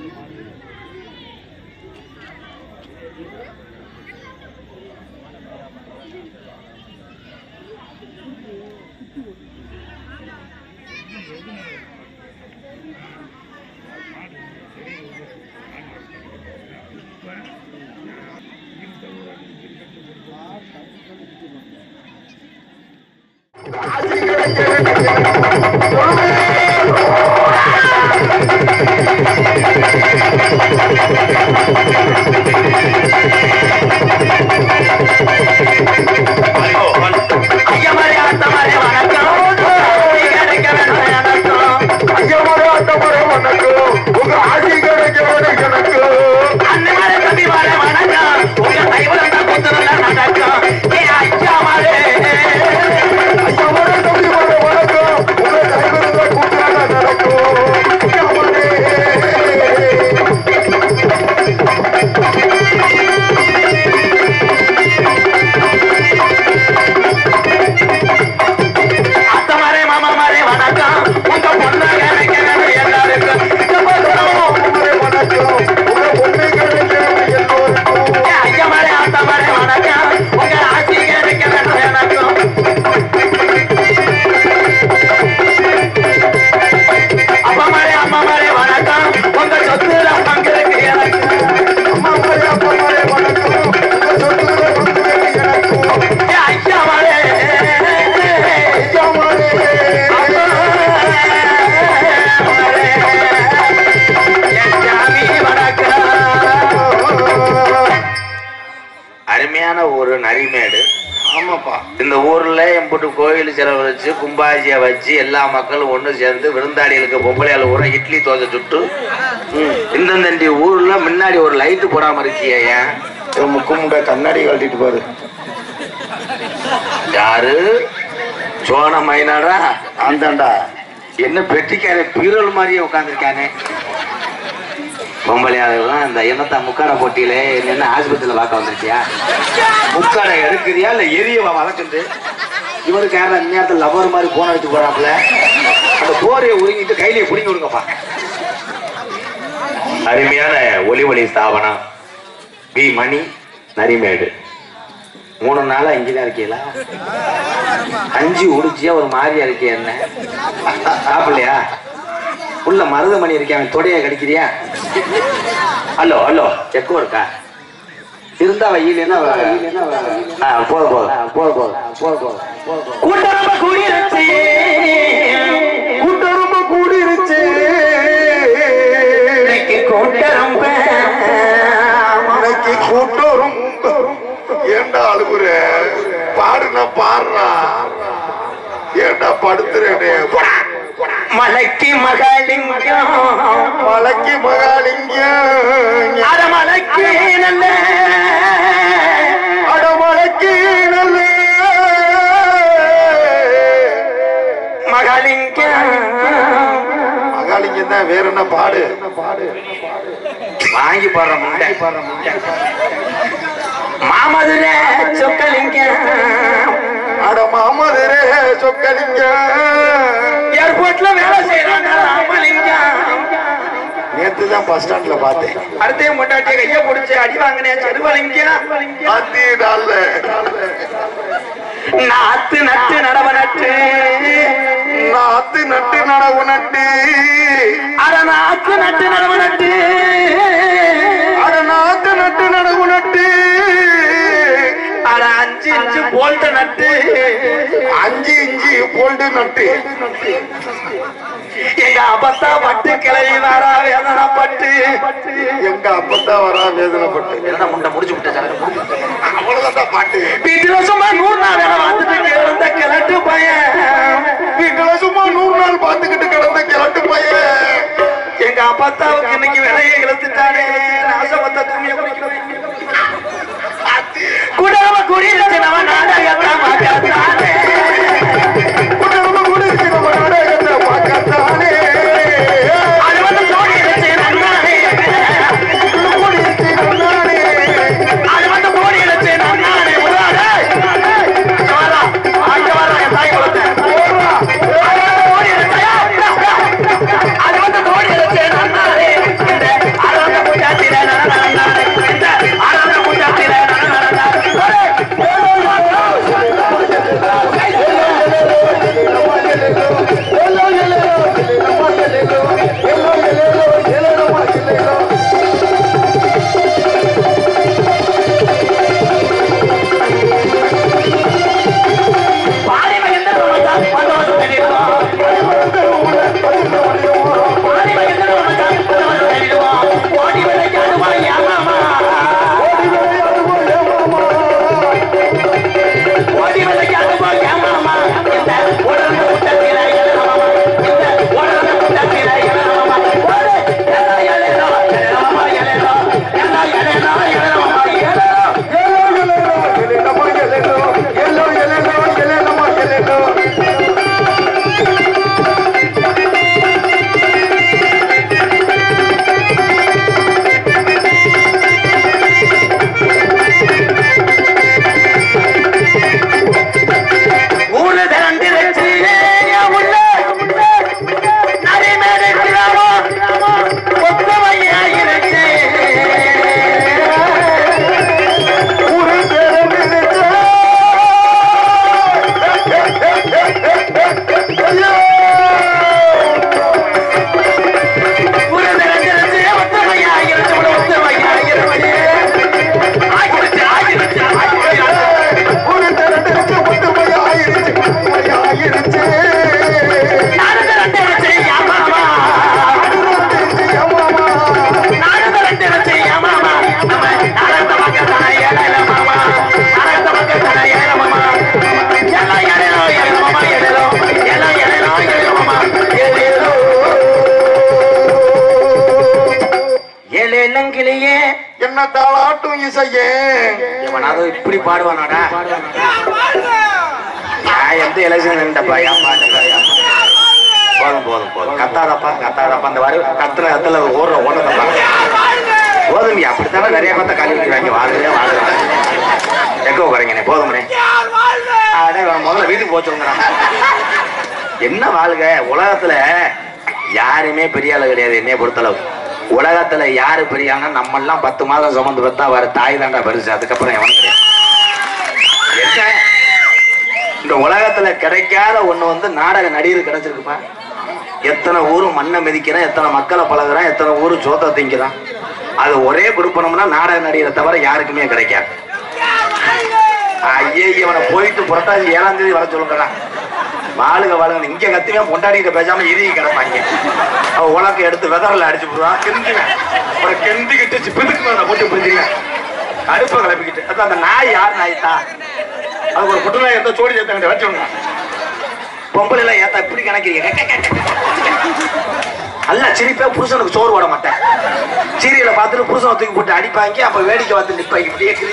ஐயமாரே ஆத்தமாரே வணக்கம் கிடைக்க வேணும் எனக்கும் ஐயமாரே ஆட்டமாரே வணக்கம் உங்க ஆசி கிடைக்க வேணும் எனக்கு அண்ணமாரே தம்பிமாரே வணக்கம் உங்க கைவரம் தான் குத்துறதா நடக்கும் ஏ ஐயாமாரே ஐயமாரே தம்பிமாரே வணக்கம் உங்க கைவிருந்த கூட்டாக நடக்கும் ஐயமாரே அத்தமாரே மாமாமாரே வணக்கம் உங்க பொண்ணு கிடைக்க வேணும் எல்லாருக்கும் ஐயமாரே வணக்கம் உங்க பொண்ணு கிடைக்க வேணும் எல்லோருக்கும் ஏ ஐயமாரே ஆத்தமாரே வணக்கம் உங்க ஆட்சி கிடைக்க வேணும் எனக்கும் அப்பமாரே அம்மாமாரே வணக்கம் உங்க சொத்துல பங்கு இருக்கு எனக்கு அம்மாமாரே அப்பமாரே வணக்கம் உங்க சொத்துல பங்கு வேணும் எனக்கும் ஏ ஐயாமாரே அருமையான ஊரு நரிமேடு ஆமாப்பா இந்த ஊர்ல எம்புட்டு கோயில் செலவழிச்சு கும்பாஜியை வச்சு எல்லா மக்களும் ஒண்ணு சேர்ந்து விருந்தாளிகளுக்கு பொம்பளையால ஊர இட்லி தோசை சுட்டு இந்தந்தண்டி ஊர்ல முன்னாடி ஒரு லைட் போடாம இருக்கிய ஏன் இவன் முக்கு முண்டை கண்ணாடி கழட்டிட்டு பாரு யாரு சோன மைனாடா ஆந்தாண்டா என்ன பெட்டிக்கார பீரோல் மாதிரியே உட்காந்துருக்கானே பொம்பளையாளர்கள்லாம் இந்த என்னத்தா முக்காட போட்டியில என்ன ஆஸ்பத்திரியில பார்க்க வந்திருக்கியா முக்காடை எடுக்கிறியா இல்ல எரியவா வளர்க்குது இவருக்கு யாரும் அந்த நேரத்தில் லவர் மாதிரி போன வச்சு போறாப்புல அந்த போரையை உருங்கிட்டு கையிலேயே பிடிங்கி விடுங்கப்பா அருமையான ஒலி ஒளி ஸ்தாபனம் பி மணி நரிமேடு மூணு நாளா இங்கதான் இருக்கீங்களா அஞ்சு உடிச்சியா ஒரு மாதிரியா இருக்கே என்ன சாப்பிடலையா உள்ள மருதமணி இருக்கேன் அவன் தொடைய கடிக்கிறியா ஹலோ ஹலோ எக்கோ இருக்கா இருந்தா வையிலேன்னா போதும் போதும் போதும் போதும் போதும் போதும் கூட்டரம்ப கூடியிருச்சு கூட்டரும்ப கூடிருச்சு இன்னைக்கு கூட்டரம்ப இன்னைக்கு கூட்டம் ஏண்டா அழுகுற பாடுனா பாடுறா ஏண்டா படுத்துறேனே மலைக்கு மகளிங்கம் மலைக்கு மகாலிங்கம் அட மலைக்கு நல்ல அடமலைக்கு நல்ல மகளிங்கம் மகாலிங்கம் தான் வேற என்ன பாடு வாங்கி போடுற முண்டை மாமதுர சொக்கலிங்கம் அட மாமதுரே சொக்கலிங்கம் ஏர்போர்ட்ல வேலை செய்யறாங்க ராமலிங்கம் நேத்து தான் பஸ் ஸ்டாண்ட்ல பார்த்தேன் அடுத்தையும் முண்டாட்டிய கைய பிடிச்சு அடி வாங்கினேன் செருவலிங்கம் அத்தி நாள்ல நாத்து நட்டு நடவ நட்டு நாத்து நட்டு நடவு நட்டு அட நாத்து நட்டு நடவ நட்டு அட நாத்து நட்டு நடவு நட்டு அட அஞ்சு இஞ்சு போல்ட்ட நட்டு அஞ்சு இஞ்சி போல்டு நட்டு எங்க அப்பத்தா பட்டு கிளவி வரா வேதனைப்பட்டு எங்க அப்பதான் வரா வேதனைப்பட்டு என்ன முண்டை முடிச்சு விட்ட அவ்வளவுதான் பாட்டு வீட்டுல சும்மா நூறு நாள் வேலை பார்த்துட்டு இருந்த கிழட்டு பையன் வீட்டுல சும்மா நூறு நாள் பார்த்துக்கிட்டு கிடந்த கிளட்டு பையன் எங்க அப்பத்தாவுக்கு இன்னைக்கு விலையை இழுத்துட்டானே நாசமத்த துணியை குடிக்கிறேன் குடாம குடியிருச்சு நம்ம நாடகத்தை மக்கத்தானே குடும்ப குடிச்சு நம்ம நாடகத்தை பார்க்கத்தானே அது வந்து தோணி இருச்சு நன்னானே குடிச்சு நன்னானே அது வந்து தோணி இருச்சு நன்னானே உதாரண வாரா அங்க வாரா என் தாய் குலத்தை அது வந்து தோணி இருச்சு அது வந்து தோணி இருச்சு நன்னானே இந்த கிளியே என்ன தாளாட்டும் இசையே எவனாவது இப்படி பாடுவானாடா நான் எந்த எலெக்ஷன் நின்றப்பா ஏன் பாட்டுங்க போதும் போதும் போதும் கத்தாதப்பா கத்தாதப்பா அந்த வரு கத்துற கத்துல ஓடுற ஓடுறதப்பா போதும் அப்படித்தானே நிறைய பார்த்த காலி வைக்கிறாங்க வாழ்றே வாழ்றேன் எக்கோ குறைங்கண்ணே போதும்ண்ணே அடே இவன் முதல்ல வீட்டுக்கு போச்சுங்கிறான் என்ன வாழ்க உலகத்துல யாருமே பெரிய ஆளு கிடையாது என்னைய பொறுத்தளவு உலகத்துல யாரு பெரிய ஆளுன்னா நம்ம எல்லாம் பத்து மாதம் சுமந்து பார்த்தா வர தாய் தாண்டா பெருசு அதுக்கப்புறம் எவனும் கிடையாது என்ன இந்த உலகத்துல கிடைக்காத ஒண்ணு வந்து நாடக நடிகர் கிடைச்சிருக்குப்பா எத்தனை ஊரு மண்ணை மிதிக்கிறான் எத்தனை மக்களை பழகுறான் எத்தனை ஊரு சோத்த திங்கிறான் அது ஒரே கொடுப்பணும்னா நாடக நடிகரை தவிர யாருக்குமே கிடைக்காது ஐயே இவனை போயிட்டு புரட்டாசி ஏழாம் தேதி வர சொல்லுங்கடா வாழுக வாழுங்க இங்க கத்துவேன் பொண்டாடிக்கிட்ட பேசாம இறுகி கிடப்பாங்க அவ உலக எடுத்து வெதரில் அடிச்சு போடுவான் கெந்துவேன் அப்புறம் கெந்திக்கிட்டு பிதுக்கு மேல போட்டு பிடிச்சிருவேன் அடுப்பை கிளப்பிக்கிட்டு அதான் அந்த நாய் யார் நாய் தான் அதுக்கு ஒரு புட்டு நாய் எந்த சோடி சேர்த்த வச்சுங்க பொம்பளை எல்லாம் ஏத்தா இப்படி கணக்கிறீங்க அல்ல சிரிப்பே புருஷனுக்கு சோறு போட மாட்டேன் சீரியலை பார்த்துட்டு புருஷனை தூக்கி போட்டு அடிப்பாங்க அப்ப வேடிக்கை பார்த்து நிப்பாங்க இப்படியே கிளி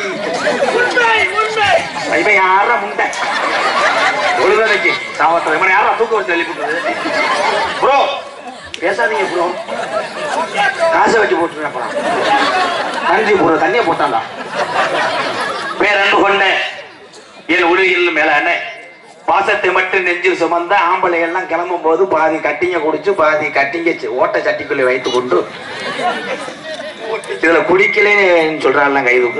இவன் யாரா முண்டை ஒழுங்கடைக்கு சாவத்தில் இவனை யாரா தூக்க வச்சு தள்ளி போட்டுறது ப்ரோ பேசாதீங்க ப்ரோ காசை வச்சு போட்டுருவேன் அப்புறம் நன்றி ப்ரோ தண்ணியை போட்டாண்டா பேரன்பு கொண்ட என் உலகில் மேலான பாசத்தை மட்டும் நெஞ்சில் சுமந்த ஆம்பளை எல்லாம் கிளம்பும் போது பாதி கட்டிங்க குடிச்சு பாதி கட்டிங்க சி- ஓட்ட சட்டிக்குள்ளே வைத்துக் கொண்டு இதுல குடிக்கலைன்னு சொல்றாள் கைதுக்கு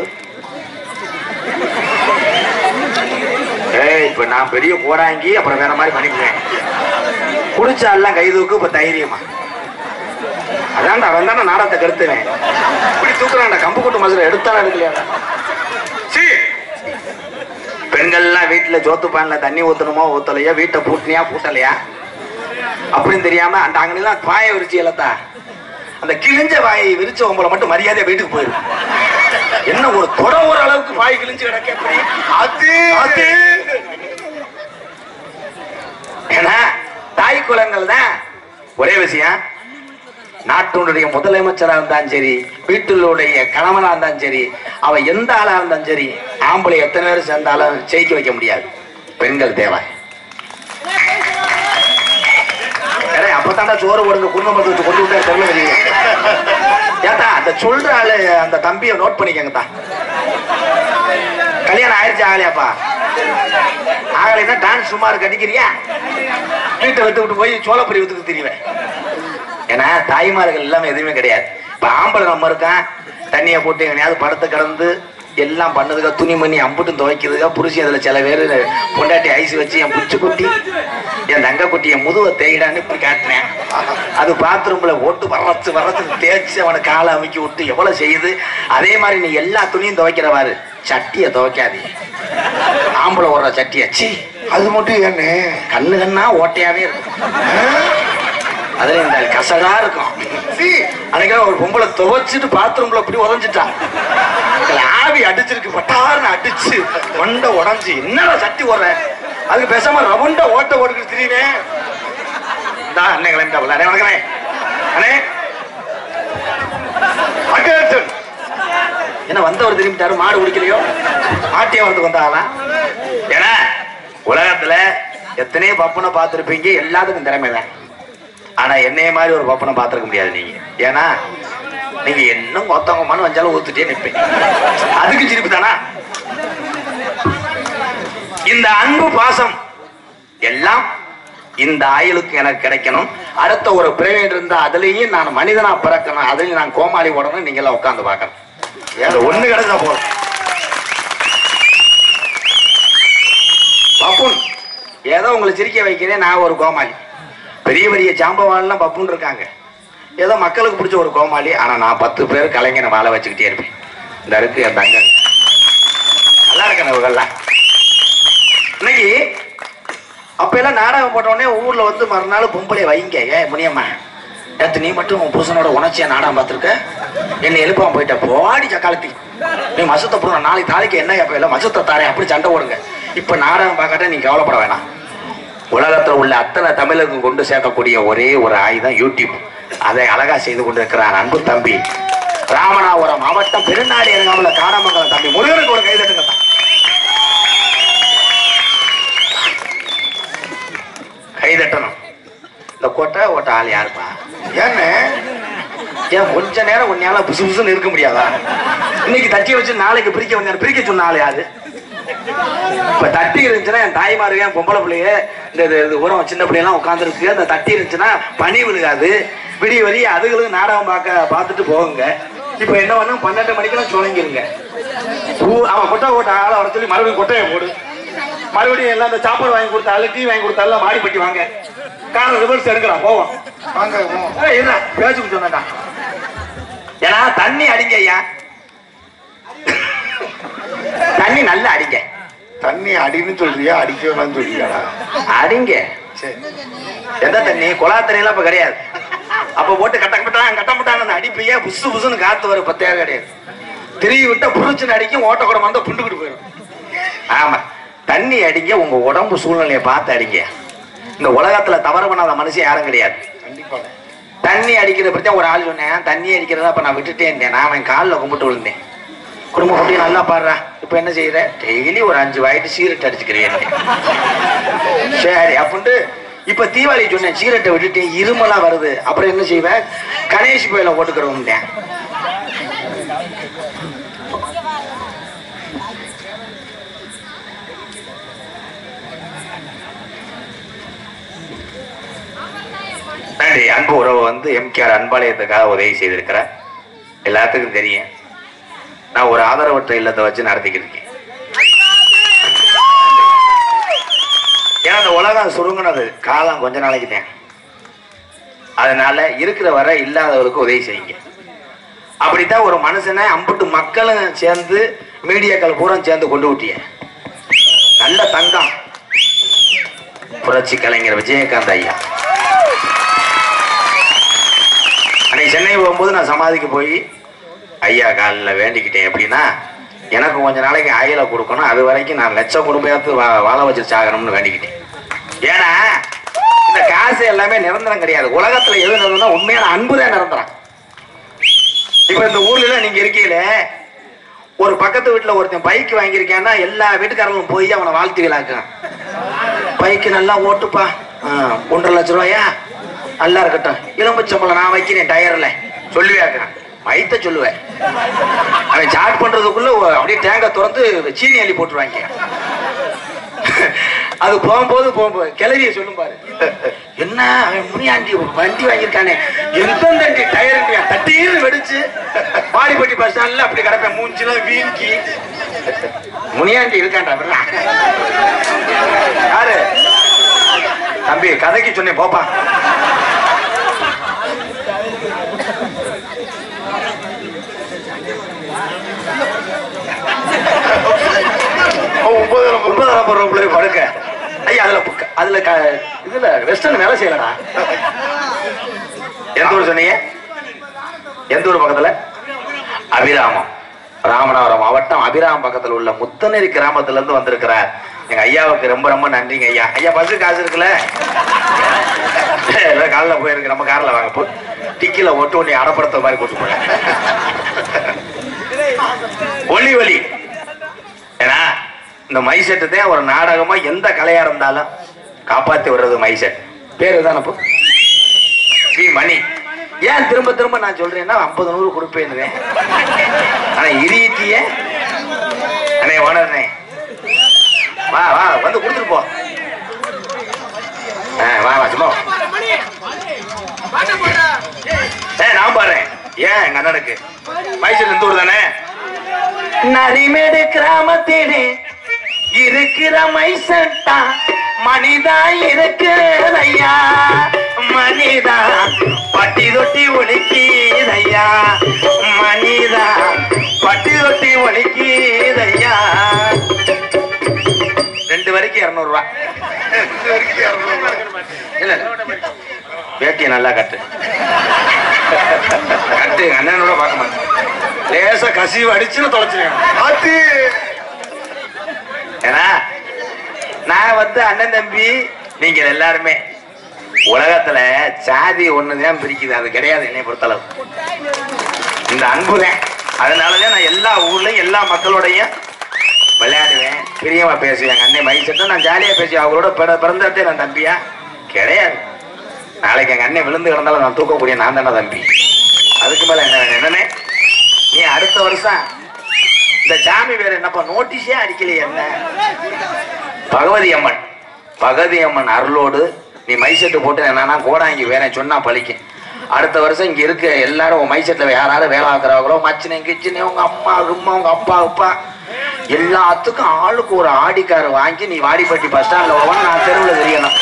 ஏய் இப்ப நான் பெரிய கோடாங்கி அப்புறம் வேற மாதிரி பண்ணிக்குவேன் குடிச்சாலாம் கைதுக்கு இப்ப தைரியமா அதான்டா அவன் தானே நாடகத்தை கெடுத்துவேன் இப்படி தூக்குறான்டா கம்பு கூட்டு மசுரை எடுத்தாலும் எடுக்கலையா சீ பெண்கள்லாம் வீட்டுல ஜோத்து பான்ல தண்ணி ஊத்தணுமோ ஊத்தலையா வீட்டை பூட்டினியா பூட்டலையா அப்படின்னு தெரியாம அந்த அங்கெல்லாம் பாய விரிச்சு இழத்தா அந்த கிழிஞ்ச வாயை விரிச்ச உங்களை மட்டும் மரியாதையா வீட்டுக்கு போயிரு என்ன ஒரு தொட ஒரு அளவுக்கு வாய் கிழிஞ்சு கிடக்க எப்படி அது அது ஏன்னா தாய் குலங்கள் தான் ஒரே விஷயம் நாட்டினுடைய முதலமைச்சரா இருந்தாலும் சரி வீட்டிலுடைய கணவனா இருந்தாலும் சரி அவ எந்த ஆளா இருந்தாலும் சரி ஆம்பளை எத்தனை பேர் சேர்ந்தாலும் ஜெயிக்க வைக்க முடியாது பெண்கள் தேவை ஏடே, அப்பதான்டா சோறு போடுங்க குடும்பத்தை வச்சு கொண்டு விட்டா தெரியல வெளியே ஏத்தா அந்த சொல்ற ஆளு அந்த தம்பியை நோட் பண்ணிக்கங்கத்தா கல்யாணம் ஆயிடுச்சு ஆகலையாப்பா ஆகலைன்னா டான்ஸ் சுமார் கட்டிக்கிறியா வீட்டை விட்டு விட்டு போய் சோளப்பொரி வித்துக்கு தெரியுவேன் ஏன்னா தாய்மார்கள் இல்லாம எதுவுமே கிடையாது இப்ப ஆம்பளை நம்ம இருக்கான் தண்ணியை போட்டு எங்கனையாவது படத்தை கடந்து எல்லாம் பண்ணதுக்கா துணி மணி அம்புட்டும் துவைக்கிறதுக்கா புருஷன் அதுல சில பேர் பொண்டாட்டி ஐஸ் வச்சு என் புச்சு குட்டி என் தங்க குட்டி என் முதுவை தேயிடான்னு இப்படி காட்டினேன் அது பாத்ரூம்ல ஓட்டு வரச்சு வரச்சு தேய்ச்சி அவனை காலை அமைக்கி விட்டு எவ்வளவு செய்யுது அதே மாதிரி நீ எல்லா துணியும் துவைக்கிறவாரு சட்டியை துவைக்காதே ஆம்பளை ஓடுற சட்டியை ச்சீ அது மட்டும் ஏன்னு கண்ணு கண்ணா ஓட்டையாவே இருக்கும் அதுல இந்த கசடா இருக்கும் சீ, அன்னைக்கு ஒரு பொம்பளை துவைச்சிட்டு பாத்ரூம்ல அப்படி உதஞ்சிட்டான் இதுல ஆவி அடிச்சிருக்கு பட்டாருன்னு அடிச்சு மண்டை உடஞ்சி என்னடா சட்டி ஓடுற அதுக்கு பேசாம ரவுண்ட ஓட்ட ஓடுக்கு தெரியுமே தான் அண்ணன் கிளம்பிட்டாப்ல அண்ணே வணக்கமே அண்ணே அகேட்டன். என்ன வந்தவர் திரும்பிட்டாரு மாடு குடிக்கலையோ மாட்டியே வந்து வந்தாங்களா ஏன்னா உலகத்துல எத்தனையோ பப்பனை பார்த்துருப்பீங்க எல்லாத்துக்கும் திறமை தான் ஆனா என்னைய மாதிரி ஒரு பப்பனை பார்த்துருக்க முடியாது நீங்க ஏன்னா நீங்க இன்னும் ஒத்தவங்க மனு வந்தாலும் ஊத்துட்டே நிப்பீங்க அதுக்கு சிரிப்பு தானா இந்த அன்பு பாசம் எல்லாம் இந்த ஆயுளுக்கு எனக்கு கிடைக்கணும் அடுத்த ஒரு பிறவி இருந்தா அதுலயும் நான் மனிதனா பிறக்கணும் அதுலயும் நான் கோமாளி ஓடணும் நீங்க எல்லாம் உட்கார்ந்து பார்க்கணும் அந்த ஒண்ணு கிடைச்சா போதும் பப்புன் ஏதோ உங்களை சிரிக்க வைக்கிறேன் நான் ஒரு கோமாளி பெரிய பெரிய ஜாம்பவான்லாம் பப்புன் இருக்காங்க ஏதோ மக்களுக்கு பிடிச்ச ஒரு கோமாளி ஆனா நான் பத்து பேர் கலைஞனை வாழ வச்சுக்கிட்டே இருப்பேன் இந்த இருக்கு என் தங்க நல்லா இருக்கணும் இன்னைக்கு அப்ப எல்லாம் நாடகம் போட்ட உடனே ஊர்ல வந்து மறுநாள் பொம்பளை வைங்க ஏ முனியம்மா நேத்து நீ மட்டும் உன் புருஷனோட உணர்ச்சியா நாடகம் பார்த்திருக்க என்னை எழுப்பாம போயிட்ட போடி சக்காலத்தி நீ மசத்தை போடுற நாளைக்கு தாளைக்கு என்ன எப்ப இல்லை மசத்தை தாரேன் அப்படி சண்டை ஓடுங்க இப்ப நாடகம் பார்க்கட்ட நீ கவலைப்பட வேணாம் உலகத்துல உள்ள அத்தனை தமிழருக்கும் கொண்டு சேர்க்கக்கூடிய ஒரே ஒரு ஆயுதம் யூடியூப் அதை அழகா செய்து கொண்டிருக்கிறான் அன்பு தம்பி ராமநாதபுரம் மாவட்டம் பெருநாடு இறங்காமல காடமங்கலம் தம்பி முருகனுக்கு ஒரு கைதட்டுங்க கைதட்டணும் இந்த கொட்டை ஓட்ட ஆள் யாருப்பா ஏன்னு ஏன் கொஞ்ச நேரம் உன்னால புசு புசுன்னு இருக்க முடியாதா இன்னைக்கு தட்டி வச்சு நாளைக்கு பிரிக்க வந்தாரு பிரிக்க சொன்ன ஆள் யாரு இப்ப தட்டி இருந்துச்சுன்னா என் தாய்மாருக்கு என் பொம்பளை பிள்ளைய இந்த இது- இது உரம் சின்ன பிள்ளையெல்லாம் உட்காந்துருக்கு அந்த தட்டி இருந்துச்சுன்னா பனி விழுகாது விடிய வரிய அதுகளும் நாடகம் பார்க்க பார்த்துட்டு போகுங்க இப்ப என்ன பண்ணா பன்னெண்டு மணிக்கெல்லாம் சுழங்கிருங்க ஊ- அவன் கொட்டை ஓட்ட ஆளை வர சொல்லி மறுபடியும் கொட்டையை போடு மறுபடியும் எல்லாம் இந்த சாப்பாடு வாங்கி கொடுத்தாலும் டீ வாங்கி கொடுத்தாலும் மாடி பட்டி வாங்க காரணம் ரிவர்ஸ் எடுக்கலாம் போவோம் வாங்க போவோம். ஏய், இருடா, பேச்சுக்கு சொன்னேன்டா. ஏன்னா தண்ணி அடிங்க ஐயா தண்ணி நல்லா அடிங்க தண்ணி அடின்னு சொல்றியா அடிக்க வேணாம்னு சொல்றியாடா அடிங்க சரி எந்த தண்ணி குழா தண்ணி எல்லாம் இப்ப கிடையாது அப்ப போட்டு கட்ட கட்டாங்க கட்ட மாட்டாங்க அடிப்பையே புசு புசுன்னு காத்து வரும் பத்தையா கிடையாது திரி விட்ட புரிச்சுன்னு அடிக்கும் ஓட்ட குடம் வந்தா புண்டுக்கிட்டு போயிடும் ஆமா தண்ணி அடிங்க உங்க உடம்பு சூழ்நிலையை பார்த்து அடிங்க இந்த உலகத்துல தவறு பண்ணாத மனுஷன் யாரும் கிடையாது கண்டிப்பா தண்ணி அடிக்கிறத பத்தி ஒரு ஆள் சொன்னேன் தண்ணி அடிக்கிறத அப்ப நான் விட்டுட்டே இருந்தேன் நான் அவன் காலில் கும்பிட்டு விழுந்தேன் குடும்ப குட்டி நல்லா பாடுறா இப்ப என்ன செய்யற டெய்லி ஒரு அஞ்சு வாயிட்டு சீரட் அடிச்சுக்கிறேன் சரி அப்படின்ட்டு இப்ப தீபாவளி சொன்னேன் சீரட்டை விட்டுட்டு இருமலா வருது அப்புறம் என்ன செய்வேன் கணேஷ் கோயில ஓட்டுக்கிறோம் நன்றி அன்பு உறவு வந்து எம்கேஆர் அன்பாலயத்துக்காக உதவி செய்திருக்கிறார் எல்லாத்துக்கும் தெரியும் நான் ஒரு ஆதரவற்ற இல்லத்தை வச்சு நடத்திக்கிட்டு இருக்கேன் ஏன்னா இந்த உலகம் சுருங்கினது காலம் கொஞ்ச நாளைக்கு தான் அதனால இருக்கிற வரை இல்லாதவருக்கு உதவி செய்யுங்க அப்படித்தான் ஒரு மனுஷனை அம்புட்டு மக்களும் சேர்ந்து மீடியாக்கள் பூரா சேர்ந்து கொண்டு விட்டிய நல்ல தங்கம் புரட்சி கலைஞர் விஜயகாந்த் ஐயா அன்னைக்கு சென்னை போகும்போது நான் சமாதிக்கு போய் ஐயா காலில் வேண்டிக்கிட்டேன் எப்படின்னா எனக்கு கொஞ்ச நாளைக்கு ஆயில கொடுக்கணும் அது வரைக்கும் நான் லட்சம் குடும்பத்து வா வாழ வச்சு சாகணும்னு வேண்டிக்கிட்டேன் ஏன்னா இந்த காசு எல்லாமே நிரந்தரம் கிடையாது உலகத்துல எது நிரந்தரம் உண்மையான அன்பு தான் நிரந்தரம் இப்ப இந்த ஊர்ல எல்லாம் நீங்க இருக்கீல ஒரு பக்கத்து வீட்டுல ஒருத்தன் பைக் வாங்கியிருக்கேன்னா எல்லா வீட்டுக்காரங்களும் போய் அவனை வாழ்த்து விழாக்கான் பைக்கு நல்லா ஓட்டுப்பா ஆ, ஒன்றரை லட்ச ரூபாயா நல்லா இருக்கட்டும் எலும்புச்சம்பளம் நான் வைக்கிறேன் டயர்ல சொல்லுவேன் மைத்த சொல்லுவேன் அவன் சாட் பண்றதுக்குள்ள ஒ- அப்படியே தேங்காய் திறந்து சீனி அள்ளி போட்டுருவாங்க அது போகும்போது போகும்போது கிளவிய சொல்லும் பாரு என்ன அவன் முனியாண்டி வண்டி வாங்கியிருக்கானே எந்தெந்த டயர் தட்டீர்னு வெடிச்சு பாடிப்பட்டி பஸ் ஸ்டாண்ட்ல அப்படி கிடப்பேன் மூஞ்சிலாம் வீங்கி முனியாண்டி இருக்கான்டா விட்றா. யாரு தம்பி கதைக்கு சொன்னேன் போப்பா ஒன்பது நம்பர் ஒன்பதாம் பருவம் போய் படுக்க ஐயா அதுல புக்க- அதுல க- இதுல வெஸ்டர்ன் வேலை செய்யலடா எந்த ஊர் சொன்னீங்க எந்த ஊர் பக்கத்துல அபிராமம் ராமநாதபுரம் மாவட்டம் அபிராமம் பக்கத்துல உள்ள முத்தநேரி கிராமத்துல இருந்து வந்திருக்கிறார் எங்க ஐயாவுக்கு ரொம்ப ரொம்ப நன்றிங்க ஐயா ஐயா பஸ் காசு இருக்குல்ல எல்லாம் காலைல போயிருக்கு நம்ம கார்ல வாங்க போ டிக்கில ஒட்டு ஒண்ணி அடப்படுத்த மாதிரி கூட்டு போல ஒளி ஒலி ஏன்னா இந்த மைசெட்டு தான் ஒரு நாடகமா எந்த கலையா இருந்தாலும் காப்பாத்தி விடுறது மைசெட் பேரு தானே இப்போ பி மணி ஏன் திரும்ப திரும்ப நான் சொல்றேன்னா ஐம்பது நூறு கொடுப்பேன்னு ஆனா இரியத்திய அண்ணே ஓனர்னே வா வா வந்து கொடுத்துட்டு போ ஆ, வா வா சும்மா வா. ஏ நான் பாடுறேன் ஏன் எங்க அண்ணனுக்கு மைசூர் இந்த ஊர் தானே நரிமேடு கிராமத்திலே இருக்கிற மைசட்டா மனிதா இருக்குதையா மனிதா பட்டி தொட்டி ஒலிக்குதையா மனிதா பட்டி தொட்டி ஒலிக்குதையா ரெண்டு வரைக்கும் இருநூறு ரூபா இல்ல இல்ல. வேட்டியை நல்லா கட்டு கட்டு எங்க அண்ணனோட பார்க்க மாட்டேன் லேசா கசிவு அடிச்சுன்னு தொலைச்சிருக்கேன் ஆத்தி ஏன்னா நான் வந்து அண்ணன் தம்பி நீங்க எல்லாருமே உலகத்துல சாதி ஒண்ணுதான் பிரிக்குது அது கிடையாது என்னை பொறுத்தளவு இந்த அன்பு தான் அதனாலதான் நான் எல்லா ஊர்லயும் எல்லா மக்களோடையும் விளையாடுவேன் பிரியமா பேசுவேன் எங்க அண்ணன் மைசெட்டு நான் ஜாலியா பேசுவேன் அவங்களோட பிற- பிறந்ததே நான் தம்பியா கிடையாது நாளைக்கு எங்க அண்ணன் விழுந்து கிடந்தாலும் நான் தூக்கக்கூடிய நான் தானே தம்பி அதுக்கு மேல என்ன வேணும் என்னண்ணே நீ அடுத்த வருஷம் இந்த சாமி வேற என்னப்பா நோட்டீஸே அடிக்கலையே என்ன பகவதி அம்மன் பகவதி அம்மன் அருளோடு நீ மைசெட்டு போட்டு என்னன்னா கோடாங்கி வேற சொன்னா பழிக்கும் அடுத்த வருஷம் இங்க இருக்க எல்லாரும் உன் மைசெட்ல யாராரும் வேலை ஆக்குறாங்களோ மச்சினை கிச்சினை உங்க அம்மா அம்மா உங்க அப்பா அப்பா எல்லாத்துக்கும் ஆளுக்கு ஒரு ஆடி கார் வாங்கி நீ வாடிப்பட்டி பஸ் ஸ்டாண்ட்ல வருவான்னு நான் தெருவில் தெரியணும்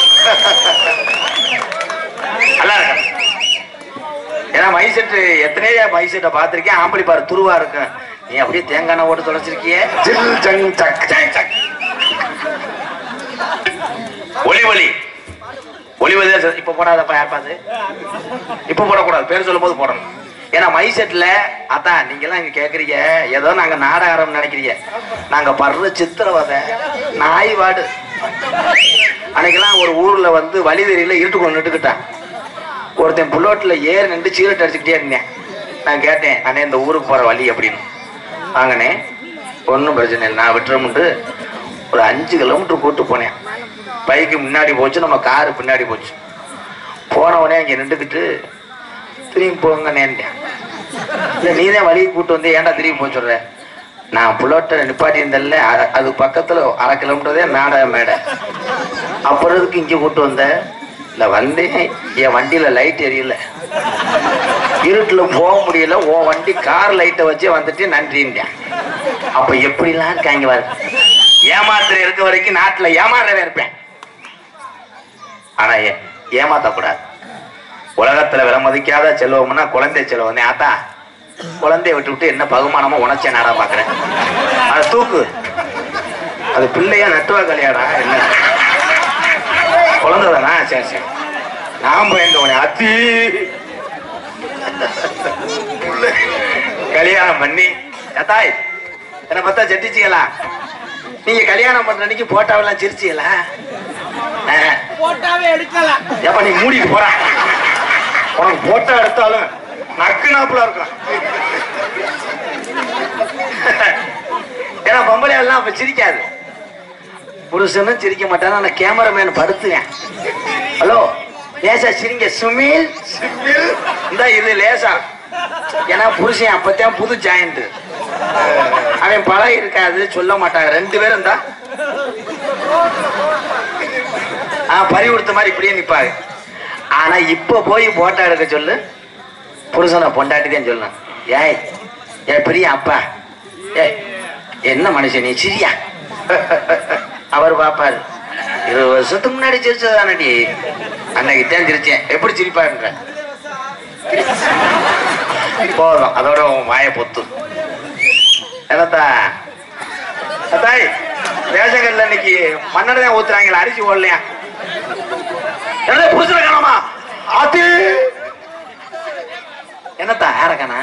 நல்லா இருக்கு ஏன்னா மைசெட்டு எத்தனையோ மைசெட்டை பார்த்திருக்கேன் ஆம்பளி பாரு துருவா இருக்கும் நீ அப்படியே தேங்காய் எண்ணெய் போட்டு தொலைச்சிருக்கியே ஜில் ஜங் சக் சக், சக். ஒலி ஒலி ஒலி ஒலி தான் இப்ப போடாதப்பா யார் பாது இப்ப போடக்கூடாது பேர் சொல்லும் போது போடணும் ஏன்னா மைசெட்ல அதான் நீங்க எல்லாம் இங்க கேக்குறீங்க ஏதோ நாங்க நாடகம் நினைக்கிறீங்க நாங்க படுற சித்திரவதை நாய் வாடு அன்னைக்கெல்லாம் ஒரு ஊர்ல வந்து வழி தெரியல இருட்டு கொண்டு நின்றுக்கிட்டான் ஒருத்தன் புல்லோட்ல ஏறி நின்று சீரட் அடிச்சுக்கிட்டே இருந்தேன் நான் கேட்டேன் அண்ணே இந்த ஊருக்கு போற வழி அப்படின்னு வாங்கண்ணே ஒன்றும் பிரச்சனை இல்லை நான் விட்டுறமுண்டு ஒரு அஞ்சு கிலோமீட்டர் கூட்டு போனேன் பைக்கு முன்னாடி போச்சு நம்ம காரு பின்னாடி போச்சு போன உடனே அங்கே நின்றுக்கிட்டு திரும்பி போங்கண்ணேன்ட்டேன் இல்லை நீ தான் வழி கூட்டு வந்து ஏன்டா திரும்பி போக சொல்ற நான் புல்லோட்டை நிப்பாட்டி இருந்தேன்ல அ- அது பக்கத்தில் அரை கிலோமீட்டர் தான் நாடக மேடை அப்புறம் எதுக்கு இங்கே கூட்டு வந்த இல்லை வந்தேன் என் வண்டியில் லைட் எரியல இருட்டுல போக முடியல உன் வண்டி கார் லைட்டை வச்சே வந்துட்டு நன்றின்ட்டேன் அப்ப எப்படிலாம் இருக்காங்க பாரு ஏமாத்துற இருக்க வரைக்கும் நாட்டுல ஏமாறவே இருப்பேன் ஆனா ஏ- ஏமாத்தக்கூடாது உலகத்துல விலை மதிக்காத செல்வம்னா குழந்தை செல்வம் தான் ஆத்தா குழந்தைய விட்டு விட்டு என்ன பகுமானமா உணர்ச்சிய நாடா பாக்குறேன் அதை தூக்கு அது பிள்ளையா நட்டுவா கல்யாடா என்ன குழந்தை தானா சரி சரி நான் பயந்த உடனே அத்தி புள்ள கல்யாணம் பண்ணி தாய் என்ன பார்த்தா செட்டிச்சிங்களா நீங்க கல்யாணம் பண்ற அன்னைக்கு போட்டாவெல்லாம் சிரிச்சிங்களா போட்டாவே எடுக்கலாம் ஏப்பா நீ மூடிட்டு போற உனக்கு போட்டோ எடுத்தாலும் நக்கு நாப்புல இருக்கும் ஏன்னா பொம்பளை எல்லாம் அப்ப சிரிக்காது புருஷனும் சிரிக்க மாட்டான் ஆனா கேமராமேன் படுத்துவேன் ஹலோ லேசா சிரிங்க சுமில் சிம்பிள் இந்த இது லேசா ஏன்னா புருஷன் அப்பத்தான் புது ஜாயிண்ட் அவன் பழகி இருக்காது சொல்ல மாட்டாங்க ரெண்டு பேரும் தான் ஆ பறி கொடுத்த மாதிரி இப்படியே நிப்பாங்க ஆனா இப்ப போய் போட்டோ எடுக்க சொல்லு புருஷனை பொண்டாட்டி தான் சொல்லணும் ஏய் ஏ பெரிய அப்பா ஏய் என்ன மனுஷன் நீ சிரியா அவர் பாப்பாரு இருபது வருஷத்துக்கு முன்னாடி சிரிச்சதானடி அன்னைக்கு தான் சிரிச்சேன் எப்படி சிரிப்பாருன்ற போதும் அதோட உன் வாயை பொத்து என்னத்தா தாய் ரேஷன்கல்ல இன்னைக்கு மண்ணெண்ணை தான் ஊத்துறாங்களா அரிசி ஓடலையா என்ன புடிச்சிட காணாமா ஆத்தி என்னத்தா யார காணா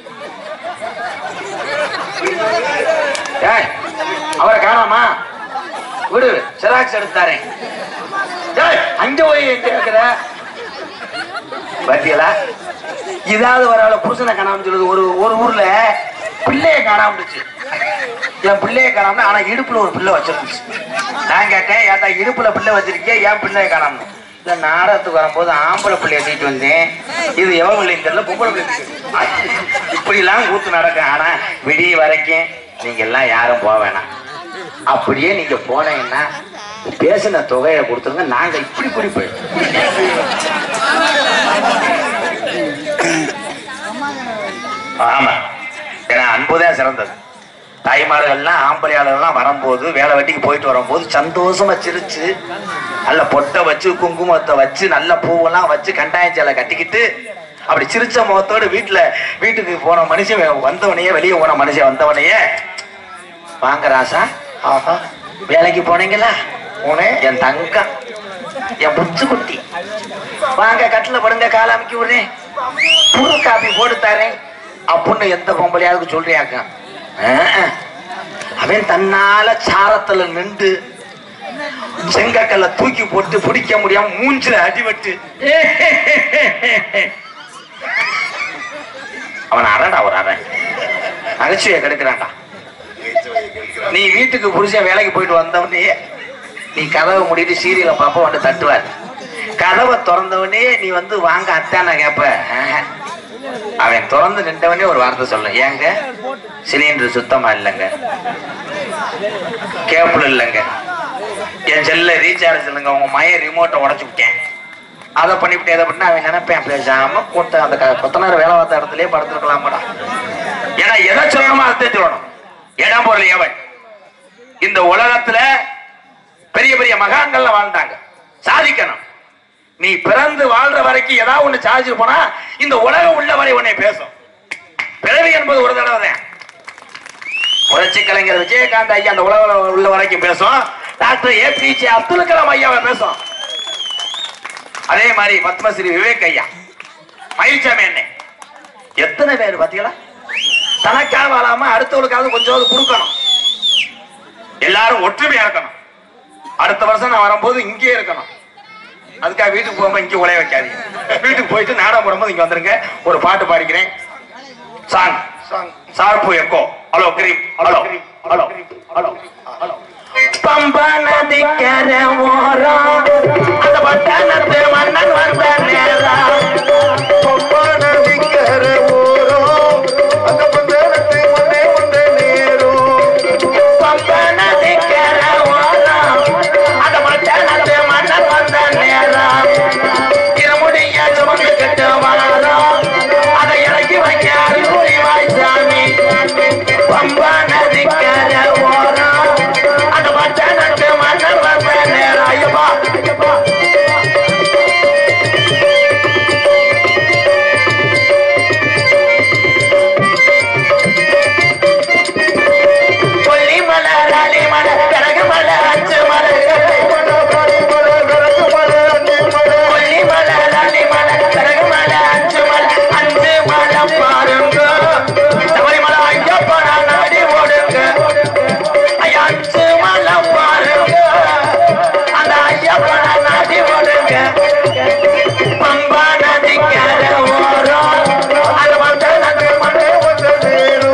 ஏய் அவரை காணாமா விடு செராக்ஸ் எடுத்தாரேன் ஏய் அங்க போய் எங்க இருக்கிற பாத்தீங்களா இதாவது வர புருஷனை காணாம சொல்லுது ஒரு ஒரு ஊர்ல பிள்ளைய காணாமச்சு என் பிள்ளைய காணாம ஆனா இடுப்புல ஒரு பிள்ளை வச்சிருந்துச்சு நான் கேட்டேன் ஏட்டா இடுப்புல பிள்ளை வச்சிருக்கே என் பிள்ளைய காணாம இல்ல நாடகத்துக்கு வரும்போது ஆம்பளை பிள்ளைய தூக்கிட்டு வந்தேன் இது எவன் பிள்ளைன்னு தெரியல பொம்பளை பிள்ளை இப்படி எல்லாம் கூத்து நடக்கும் ஆனா விடிய வரைக்கும் நீங்க எல்லாம் யாரும் போக வேணாம் அப்படியே நீங்க போனீங்கன்னா பேசின தொகையை கொடுத்துருங்க நாங்க இப்படி இப்படி போயிடும் ஆமா ஏன்னா அன்புதான் சிறந்தது தாய்மார்கள்லாம் ஆம்பளையாளர்கள்லாம் வரும்போது வேலை வெட்டிக்கு போயிட்டு வரும்போது சந்தோஷமா சிரிச்சு நல்ல பொட்டை வச்சு குங்குமத்தை வச்சு நல்ல பூவெல்லாம் வச்சு கண்டாயம் சேலை கட்டிக்கிட்டு அப்படி சிரிச்ச முகத்தோட வீட்டுல வீட்டுக்கு போன மனுஷன் வந்தவனையே வெளியே போன மனுஷன் வந்தவனையே வாங்க ராசா ஆஹா வேலைக்கு போனீங்களா போனேன் என் தங்கம் என் புச்சு குட்டி வாங்க கட்டில படுங்க கால அமைக்கி விடுறேன் புது காப்பி போட்டு தரேன் அப்படின்னு எந்த பொம்பளையாவுக்கு சொல்றியாக்க ஆஹ். அவன் தன்னால சாரத்துல நின்று செங்கக்கல்ல தூக்கி போட்டு பிடிக்க முடியாம மூஞ்சில அடிபட்டு அவன் அறடா ஒரு அறன் நகைச்சுவையை கெடுக்கிறான்டா நீ வீட்டுக்கு புருஷன் வேலைக்கு போயிட்டு வந்தவனே நீ கதவை மூடிட்டு சீரியலை பார்ப்ப வந்து தட்டுவார் கதவை திறந்தவனே நீ வந்து வாங்க அத்தான கேப்ப ஆஹா. அவன் திறந்து நின்றவனே ஒரு வார்த்தை சொல்ல ஏங்க சிலிண்டர் சுத்தமா இல்லைங்க கேபிள் இல்லைங்க என் செல்ல ரீசார்ஜ் இல்லைங்க உங்க மய ரிமோட்டை உடச்சு விட்டேன் அதை பண்ணிவிட்டு எதை பண்ணி அவன் நினைப்பேன் பேசாம கொத்த அந்த க- கொத்தனார் வேலை பார்த்த இடத்துலயே படுத்துருக்கலாமடா ஏன்னா எதை சொல்லணுமோ அதை சொல்லணும் இடம் பொருள் எவன் இந்த உலகத்துல பெரிய பெரிய மகான்கள்ல வாழ்ந்தாங்க சாதிக்கணும் நீ பிறந்து வாழ்ற வரைக்கும் ஏதாவது ஒண்ணு சாதிச்சு போனா இந்த உலகம் உள்ள வரை உன்னை பேசும் பிறவி என்பது ஒரு தடவை தான் புரட்சி கலைஞர் விஜயகாந்த் ஐயா அந்த உலகம் உள்ள வரைக்கும் பேசும் டாக்டர் ஏபிஜே அப்துல் கலாம் ஐயாவை பேசும் அதே மாதிரி பத்மஸ்ரீ விவேக் ஐயா மயில்சாமி அண்ணே எத்தனை பேர் பாத்தீங்களா தனக்காக வாழாம அடுத்தவங்களுக்காவது கொஞ்சம் கொடுக்கணும் எல்லாரும் ஒற்றுமையா இருக்கணும் அடுத்த வருஷம் நான் வரும்போது இங்கேயே இருக்கணும் அதுக்காக வீட்டுக்கு போகும்போது இங்கே உழைய வைக்காதீங்க வீட்டுக்கு போயிட்டு நாடகம் போடும்போது இங்க வந்துருங்க ஒரு பாட்டு பாடிக்கிறேன் சாங் சார்பு echo hello cream hello hello hello hello Pamba நதிக்கர ஓரம் அந்த பட்டணத்து மன்னன் வந்த நேரம் பம்பா நதிக்கர ஓரம், அந்த பந்தரத்து மண்ணே வந்த நேரம். பம்பா நதிக்கர ஓரம் அந்த பட்டணத்து மன்னன் வந்த நேரம் இருமுடிய சுமந்துக்கிட்டு வாரம் அதை இறக்கி வைக்க அறிவுரை வாய்சாமி பம்பா நதிக்கர ஓரம் அந்த பட்டணத்து மன்னன் வந்த நேரம் ஐயப்பா ஐயப்பா கொல்லி மலை ராணி மலை கரகு மலை அஞ்சு மலை மலை, மலை, விளக்கு மலை, அந்தி மலை. கொல்லி மலை ராணி மலை கரகு மலை அஞ்சு மலை அஞ்சு மலை பாருங்க சபரிமலை ஐயப்பா நான் நாடி ஓடுங்க ஐயா அஞ்சு மலை பாருங்க அந்த ஐயப்பா நான் நாடி ஓடுங்க பம்பா நதிக்கரை ஓரம் அது வந்து நதி மலை வந்த நேரம்.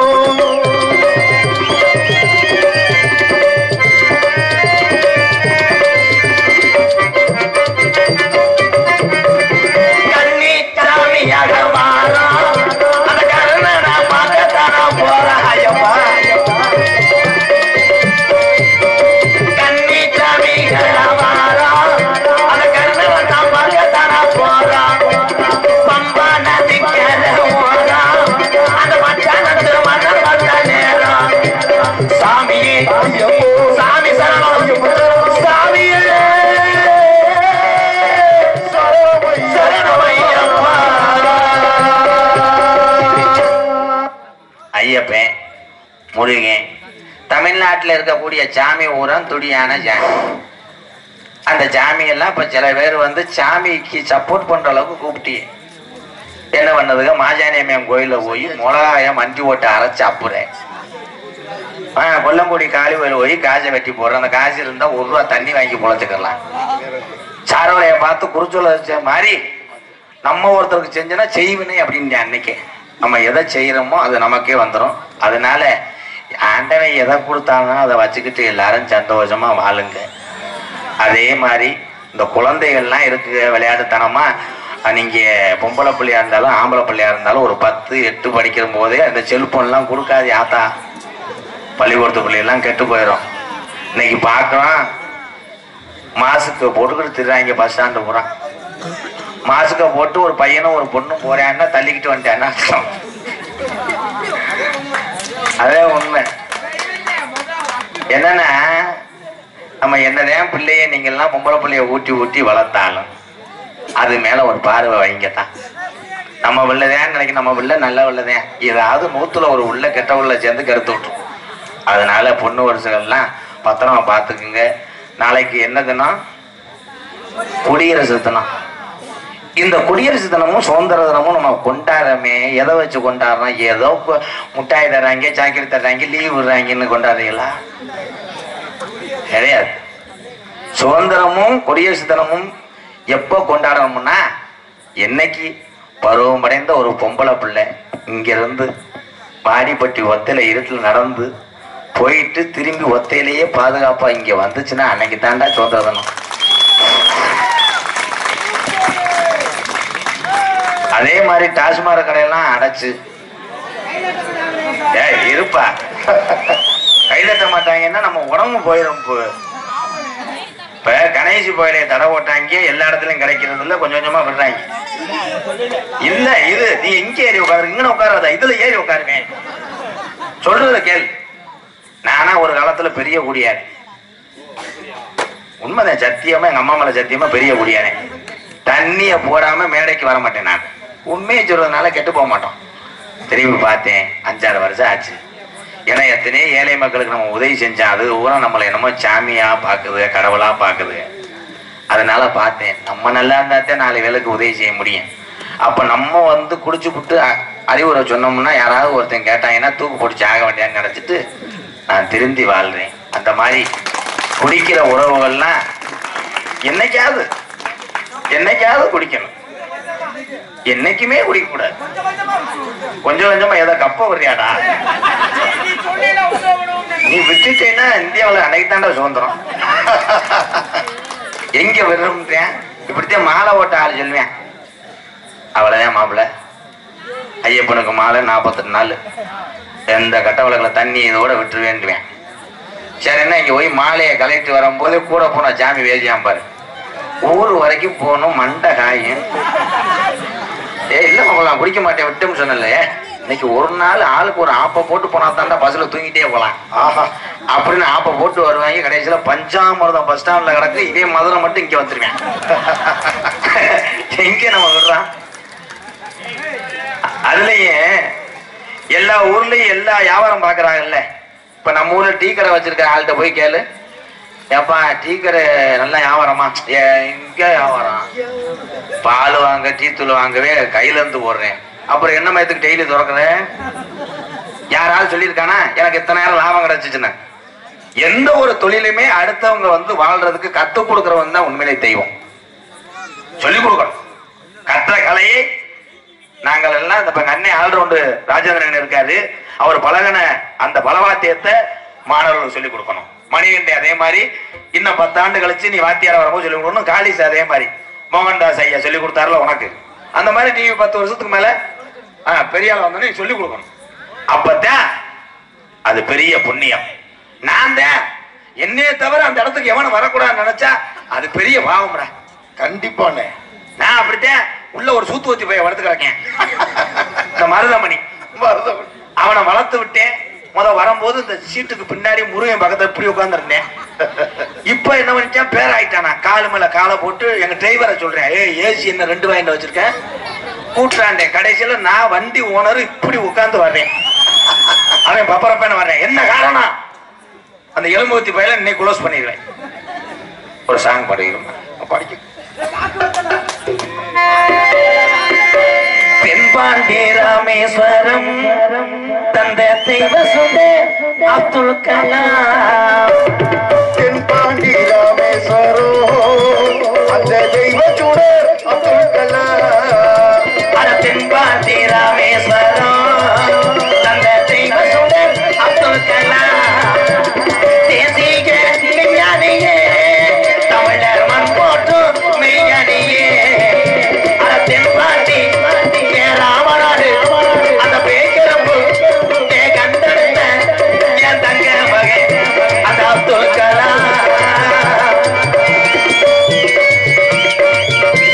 கண்ணி சாமியாக மாறும் அந்த கருணனை பார்க்கத்தான போற ஐயப்பா கண்ணி சாமியாக மாறும் அந்த கருணனை தான் பார்க்கத்தான போறான் பம்பா நதிக்கரை ஓரம் அந்த மச்சானத்து மன்னர் வந்த நேரம் சாமியே சாமி சரணம் சாமியே ஐயப்பன் முருகன் தமிழ்நாட்டில் இருக்கக்கூடிய சாமி ஊரம் துடியான சாமி அந்த சாமியெல்லாம் இப்போ சில பேர் வந்து சாமிக்கு சப்போர்ட் பண்ற அளவுக்கு கூப்பிட்டி என்ன பண்ணதுங்க மாஜானியம்மன் கோயிலில் போய் மிளகாயம் மஞ்சி ஓட்டு அரைச்சு அப்புறேன் ஆ கொல்லங்குடி காளி கோயில் போய் காசை வெட்டி போடுறேன் அந்த காசு இருந்தால் ஒரு ரூபா தண்ணி வாங்கி பொழைச்சிக்கலாம் சாரோலைய பார்த்து குறிச்சொல்ல வச்ச மாதிரி நம்ம ஒருத்தருக்கு செஞ்சோன்னா செய்வினை அப்படின்னு அன்னைக்கு நம்ம எதை செய்யறோமோ அது நமக்கே வந்துடும் அதனால ஆண்டவன் எதை கொடுத்தாங்கன்னா அதை வச்சுக்கிட்டு எல்லாரும் சந்தோஷமா வாழுங்க அதே மாதிரி இந்த குழந்தைகள்லாம் இருக்கு விளையாட்டுத்தனமா அஹ் நீங்க பொம்பளை பிள்ளையா இருந்தாலும் ஆம்பளை பிள்ளையா இருந்தாலும் ஒரு பத்து எட்டு படிக்கிற போதே அந்த செல்போன்லாம் கொடுக்காது ஆத்தா பள்ளிக்கூடத்து பிள்ளையெல்லாம் கெட்டு போயிடும் இன்னைக்கு பார்க்கலாம் மாசுக்கு போட்டுக்கிட்டு திரிறாங்க பஸ் ஸ்டாண்டு பூரா மாசுக்க போட்டு ஒரு பையனும் ஒரு பொண்ணும் போறான்னா தள்ளிக்கிட்டு வந்துட்டான்னா அர்த்தம் அதே உண்மை என்னன்னா நம்ம என்னதான் பிள்ளைய நீங்க எல்லாம் பொம்பளை பிள்ளைய ஊட்டி ஊட்டி வளர்த்தாலும் அது மேல ஒரு பார்வை வைங்கத்தான் நம்ம உள்ளதேன் நினைக்க நம்ம உள்ள நல்ல உள்ளதேன் ஏதாவது நூத்துல ஒரு உள்ள கெட்ட உள்ள சேர்ந்து கருத்து விட்டுரும் அதனால பொண்ணு வருஷங்கள்லாம் பத்திரமா பார்த்துக்குங்க நாளைக்கு என்ன தினம் குடியரசு தினம் இந்த குடியரசு தினமும் சுதந்திர தினமும் நம்ம கொண்டாடுறோமே எதை வச்சு கொண்டாடுறோம் ஏதோ கு- முட்டாய் தர்றாங்க சாக்கரி தர்றாங்க லீவ் விடுறாங்கன்னு கொண்டாடுறீங்களா கிடையாது சுதந்திரமும் குடியரசு தினமும் எப்போ கொண்டாடணும்னா என்னைக்கு பருவமடைந்த ஒரு பொம்பளை பிள்ளை இங்கிருந்து வாடிப்பட்டி ஒத்தையில இருட்டில் நடந்து போயிட்டு திரும்பி ஒத்தையிலேயே பாதுகாப்பா இங்க வந்துச்சுன்னா அன்னைக்கு தாண்டா சுதந்திர தினம் அதே மாதிரி டாஸ்மாக் கடையெல்லாம் அடைச்சு ஏய் இருப்பா கைதட்ட மாட்டாங்கன்னா நம்ம உடம்பு போயிடும் இப்போ இப்ப கணேசி கோயிலை தடை போட்டாங்க எல்லா இடத்துலயும் கிடைக்கிறது இல்ல கொஞ்சம் கொஞ்சமா விடுறாங்க இல்ல இது நீ எங்க ஏறி உட்காரு இங்க உட்காராத இதுல ஏறி உட்காருவேன் சொல்றத கேள் நானா ஒரு காலத்துல பெரிய குடியாரு உண்மைதான் சத்தியமா எங்க அம்மா மேல சத்தியமா பெரிய குடியானே தண்ணிய போடாம மேடைக்கு வர மாட்டேன் நான் உண்மையை சொல்றதுனால கெட்டு போக மாட்டோம் திரும்பி பார்த்தேன் அஞ்சாறு வருஷம் ஆச்சு ஏன்னா எத்தனையோ ஏழை மக்களுக்கு நம்ம உதவி செஞ்சோம் அது பூரா நம்மளை என்னமோ சாமியா பாக்குது கடவுளா பாக்குது அதனால பார்த்தேன் நம்ம நல்லா இருந்தாத்தே நாலு வேலைக்கு உதவி செய்ய முடியும் அப்ப நம்ம வந்து குடிச்சு புட்டு அ- அறிவுரை சொன்னோம்னா யாராவது ஒருத்தன் கேட்டாங்கன்னா தூக்கு பிடிச்சி ஆக வேண்டியான்னு நினைச்சிட்டு நான் திருந்தி வாழ்றேன் அந்த மாதிரி குடிக்கிற உறவுகள்லாம் என்னைக்காவது என்னைக்காவது குடிக்கணும் என்னைக்குமே குடிக்க கூடாது கொஞ்சம் கொஞ்சமா ஏதோ கப்ப வர்றியாடா நீ விட்டுட்டேன்னா இந்தியாவுல அன்னைக்கு தாண்டா சுதந்திரம் எங்க விடுறேன் இப்படித்தான் மாலை ஓட்ட ஆள் சொல்லுவேன் அவ்வளவுதான் மாப்பிள்ள ஐயப்பனுக்கு மாலை நாற்பத்தெட்டு நாள் எந்த கட்ட விளக்குல தண்ணி இதோட விட்டு வேண்டுவேன் சரி என்ன இங்க போய் மாலையை கலெக்ட் வரும்போது கூட போன ஜாமி வேதியாம் பாரு ஊர் வரைக்கும் போகணும் மண்டை காயும் ஏ இல்ல மாப்பிள்ள நான் குடிக்க மாட்டேன் விட்டோம்னு சொன்னல இன்னைக்கு ஒரு நாள் ஆளுக்கு ஒரு ஆப்பை போட்டு போனா தாண்டா பஸ்ல தூங்கிட்டே போலாம் ஆஹா அப்படின்னு ஆப்பை போட்டு வருவாங்க கடைசியில பஞ்சாமிரதம் பஸ் ஸ்டாண்ட்ல கிடக்கு இதே மதுரை மட்டும் இங்க வந்துருவேன் எங்க நம்ம விடுறான் அதுலயே எல்லா ஊர்லயும் எல்லா வியாபாரம் பாக்குறாங்கல்ல இப்ப நம்ம ஊர்ல டீ கடை வச்சிருக்க ஆள்கிட்ட போய் கேளு ஏப்பா டீ கடை நல்லா வியாபாரமா ஏ, இங்க வியாபாரம் பால் வாங்க டீ தூள் வாங்கவே கையில இருந்து போடுறேன் அப்புறம் என்ன மயத்துக்கு டெய்லி திறக்கிறேன் யாராவது சொல்லியிருக்கானா எனக்கு இத்தனை நேரம் லாபம் கிடைச்சிச்சுன்னு எந்த ஒரு தொழிலுமே அடுத்தவங்க வந்து வாழ்றதுக்கு கத்துக் கொடுக்கறவன் தான் உண்மையிலே தெய்வம் சொல்லிக் கொடுக்கணும் கற்ற கலையை நாங்கள் எல்லாம் இந்த இப்ப அண்ணன் ஆல்ரவுண்டு ராஜேந்திரன் இருக்காரு அவர் பழகின அந்த பலவாத்தியத்தை மாணவர்களுக்கு சொல்லிக் கொடுக்கணும் மணிகண்டி அதே மாதிரி இன்னும் பத்தாண்டு கழிச்சு நீ வாத்தியார வரும்போது சொல்லிக் கொடுக்கணும் காளிஸ் அதே மாதிரி மோகன்தாஸ் ஐயா சொல்லிக் கொடுத்தாருல உனக்கு அந்த மாதிரி நீ பத்து வருஷத்துக்கு மேல ஆ, பெரிய ஆள் வந்தோடனே நீ சொல்லிக் கொடுக்கணும் அப்பதான் அது பெரிய புண்ணியம் நான் தான் என்னைய தவிர அந்த இடத்துக்கு எவனும் வரக்கூடாதுன்னு நினைச்சா அது பெரிய பாவம்டா கண்டிப்பாண்ணே நான் அப்படித்தான் உள்ள ஒரு சூத்து வச்சு போய் வளர்த்து கிடக்கேன் இந்த மருதமணி மருதமணி. அவனை வளர்த்து விட்டேன் முத வரும்போது இந்த சீட்டுக்கு பின்னாடி முருகன் பக்கத்துல இப்படி உட்கார்ந்துருந்தேன் இப்ப என்ன பண்ணிட்டான் பேர் ஆயிட்டானா காலு மேல காலை போட்டு எங்க டிரைவரை சொல்றேன் ஏய் ஏசி என்ன ரெண்டு வாங்கிட்டு வச்சிருக்கேன் கூட்டுறாண்டேன் கடைசியில நான் வண்டி ஓனர் இப்படி உட்கார்ந்து வர்றேன் அவன் பப்பரப்பேன வர்றேன் என்ன காரணம் அந்த எலும்பூத்தி பயில இன்னைக்கு க்ளோஸ் பண்ணிடுவேன் ஒரு சாங் பாடுகிறோம் படிக்க தென்பாண்டி ராமேஸ்வரம் தந்த தெய்வ சுடே அப்துல் கலாம் தென்பாண்டி ராமேஸ்வரோ அந்த தெய்வ சுடர் அப்துல் கலாம் அட தென்பாண்டி ராமேஸ்வரம் தந்த தெய்வ சுடே அப்துல் கலாம் தேசிய விஞ்ஞானியே தமிழர் மண் போட்டு மெய்ஞானியே அட தென்பாண்டி ஏ ராமநாடு அந்த பேய்க்கிறப்பு ஏ கண்டெடுத்த என் தங்க மகன் அந்த அப்துல் கலாம்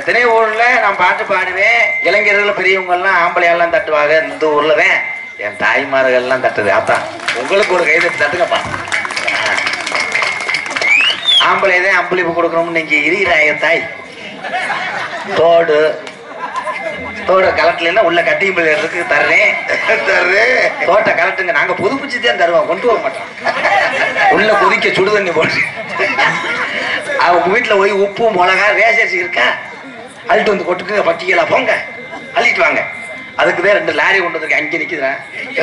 எத்தனையோ ஊர்ல நான் பாட்டு பாடுவேன் இளைஞர்கள் பெரியவங்க எல்லாம் ஆம்பளை எல்லாம் தட்டுவாங்க இந்த ஊர்ல தான் என் தாய்மார்கள் எல்லாம் தட்டுது அதான் உங்களுக்கு ஒரு கைது தட்டுங்கப்பா ஆம்பளை தான் அம்பளிப்பு கொடுக்கணும்னு நீங்க இருக்கிறாங்க தாய் தோடு தோட கலட்டலைன்னா உள்ள கட்டியும் இருக்கு தர்றேன் தர்றேன். தோட்ட கலட்டுங்க நாங்க புதுப்பிச்சு தான் தருவோம் கொண்டு வர மாட்டோம் உள்ள கொதிக்க சுடு தண்ணி போட்டு அவங்க வீட்டுல போய் உப்பு மிளகா ரேசரிசி இருக்கா அள்ளிட்டு வந்து கொட்டுக்குங்க பட்டியலா போங்க அள்ளிட்டு வாங்க அதுக்கு தான் ரெண்டு லாரி கொண்டு வந்திருக்கேன் அங்கே நிக்குதுறேன்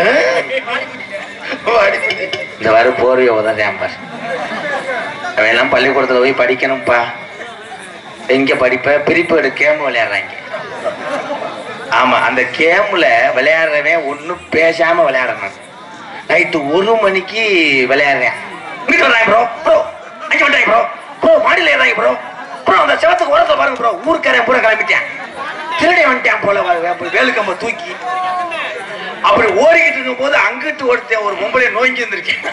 இந்த வர போர்வை உதறேன் பார் அவன் எல்லாம் பள்ளிக்கூடத்துல போய் படிக்கணும்ப்பா எங்க படிப்ப பிரிப்பு எடு கேம் விளையாடுறாங்க ஆமா அந்த கேம்ல விளையாடுறவன் ஒண்ணும் பேசாம விளையாடணும் நைட்டு ஒரு மணிக்கு விளையாடுறேன் இங்கிட்டு வர்றாங்க ப்ரோ ப்ரோ அங்கே வந்தாங்க ப்ரோ ப்ரோ மாடியில் ஏறாங்க ப்ரோ ப்ரோ அந்த செவத்துக்கு உரத்தை பாருங்க ப்ரோ ஊருக்காரன் பூரா கிளம்பிட்டேன் திருடை வந்துட்டான் போல வ- வ- வேலுக்கம்ப தூக்கி அப்படி ஓடிக்கிட்டு இருக்கும் போது அங்கிட்டு ஒருத்தன் ஒரு பொம்பளை நோய்க்கு வந்திருக்கேன்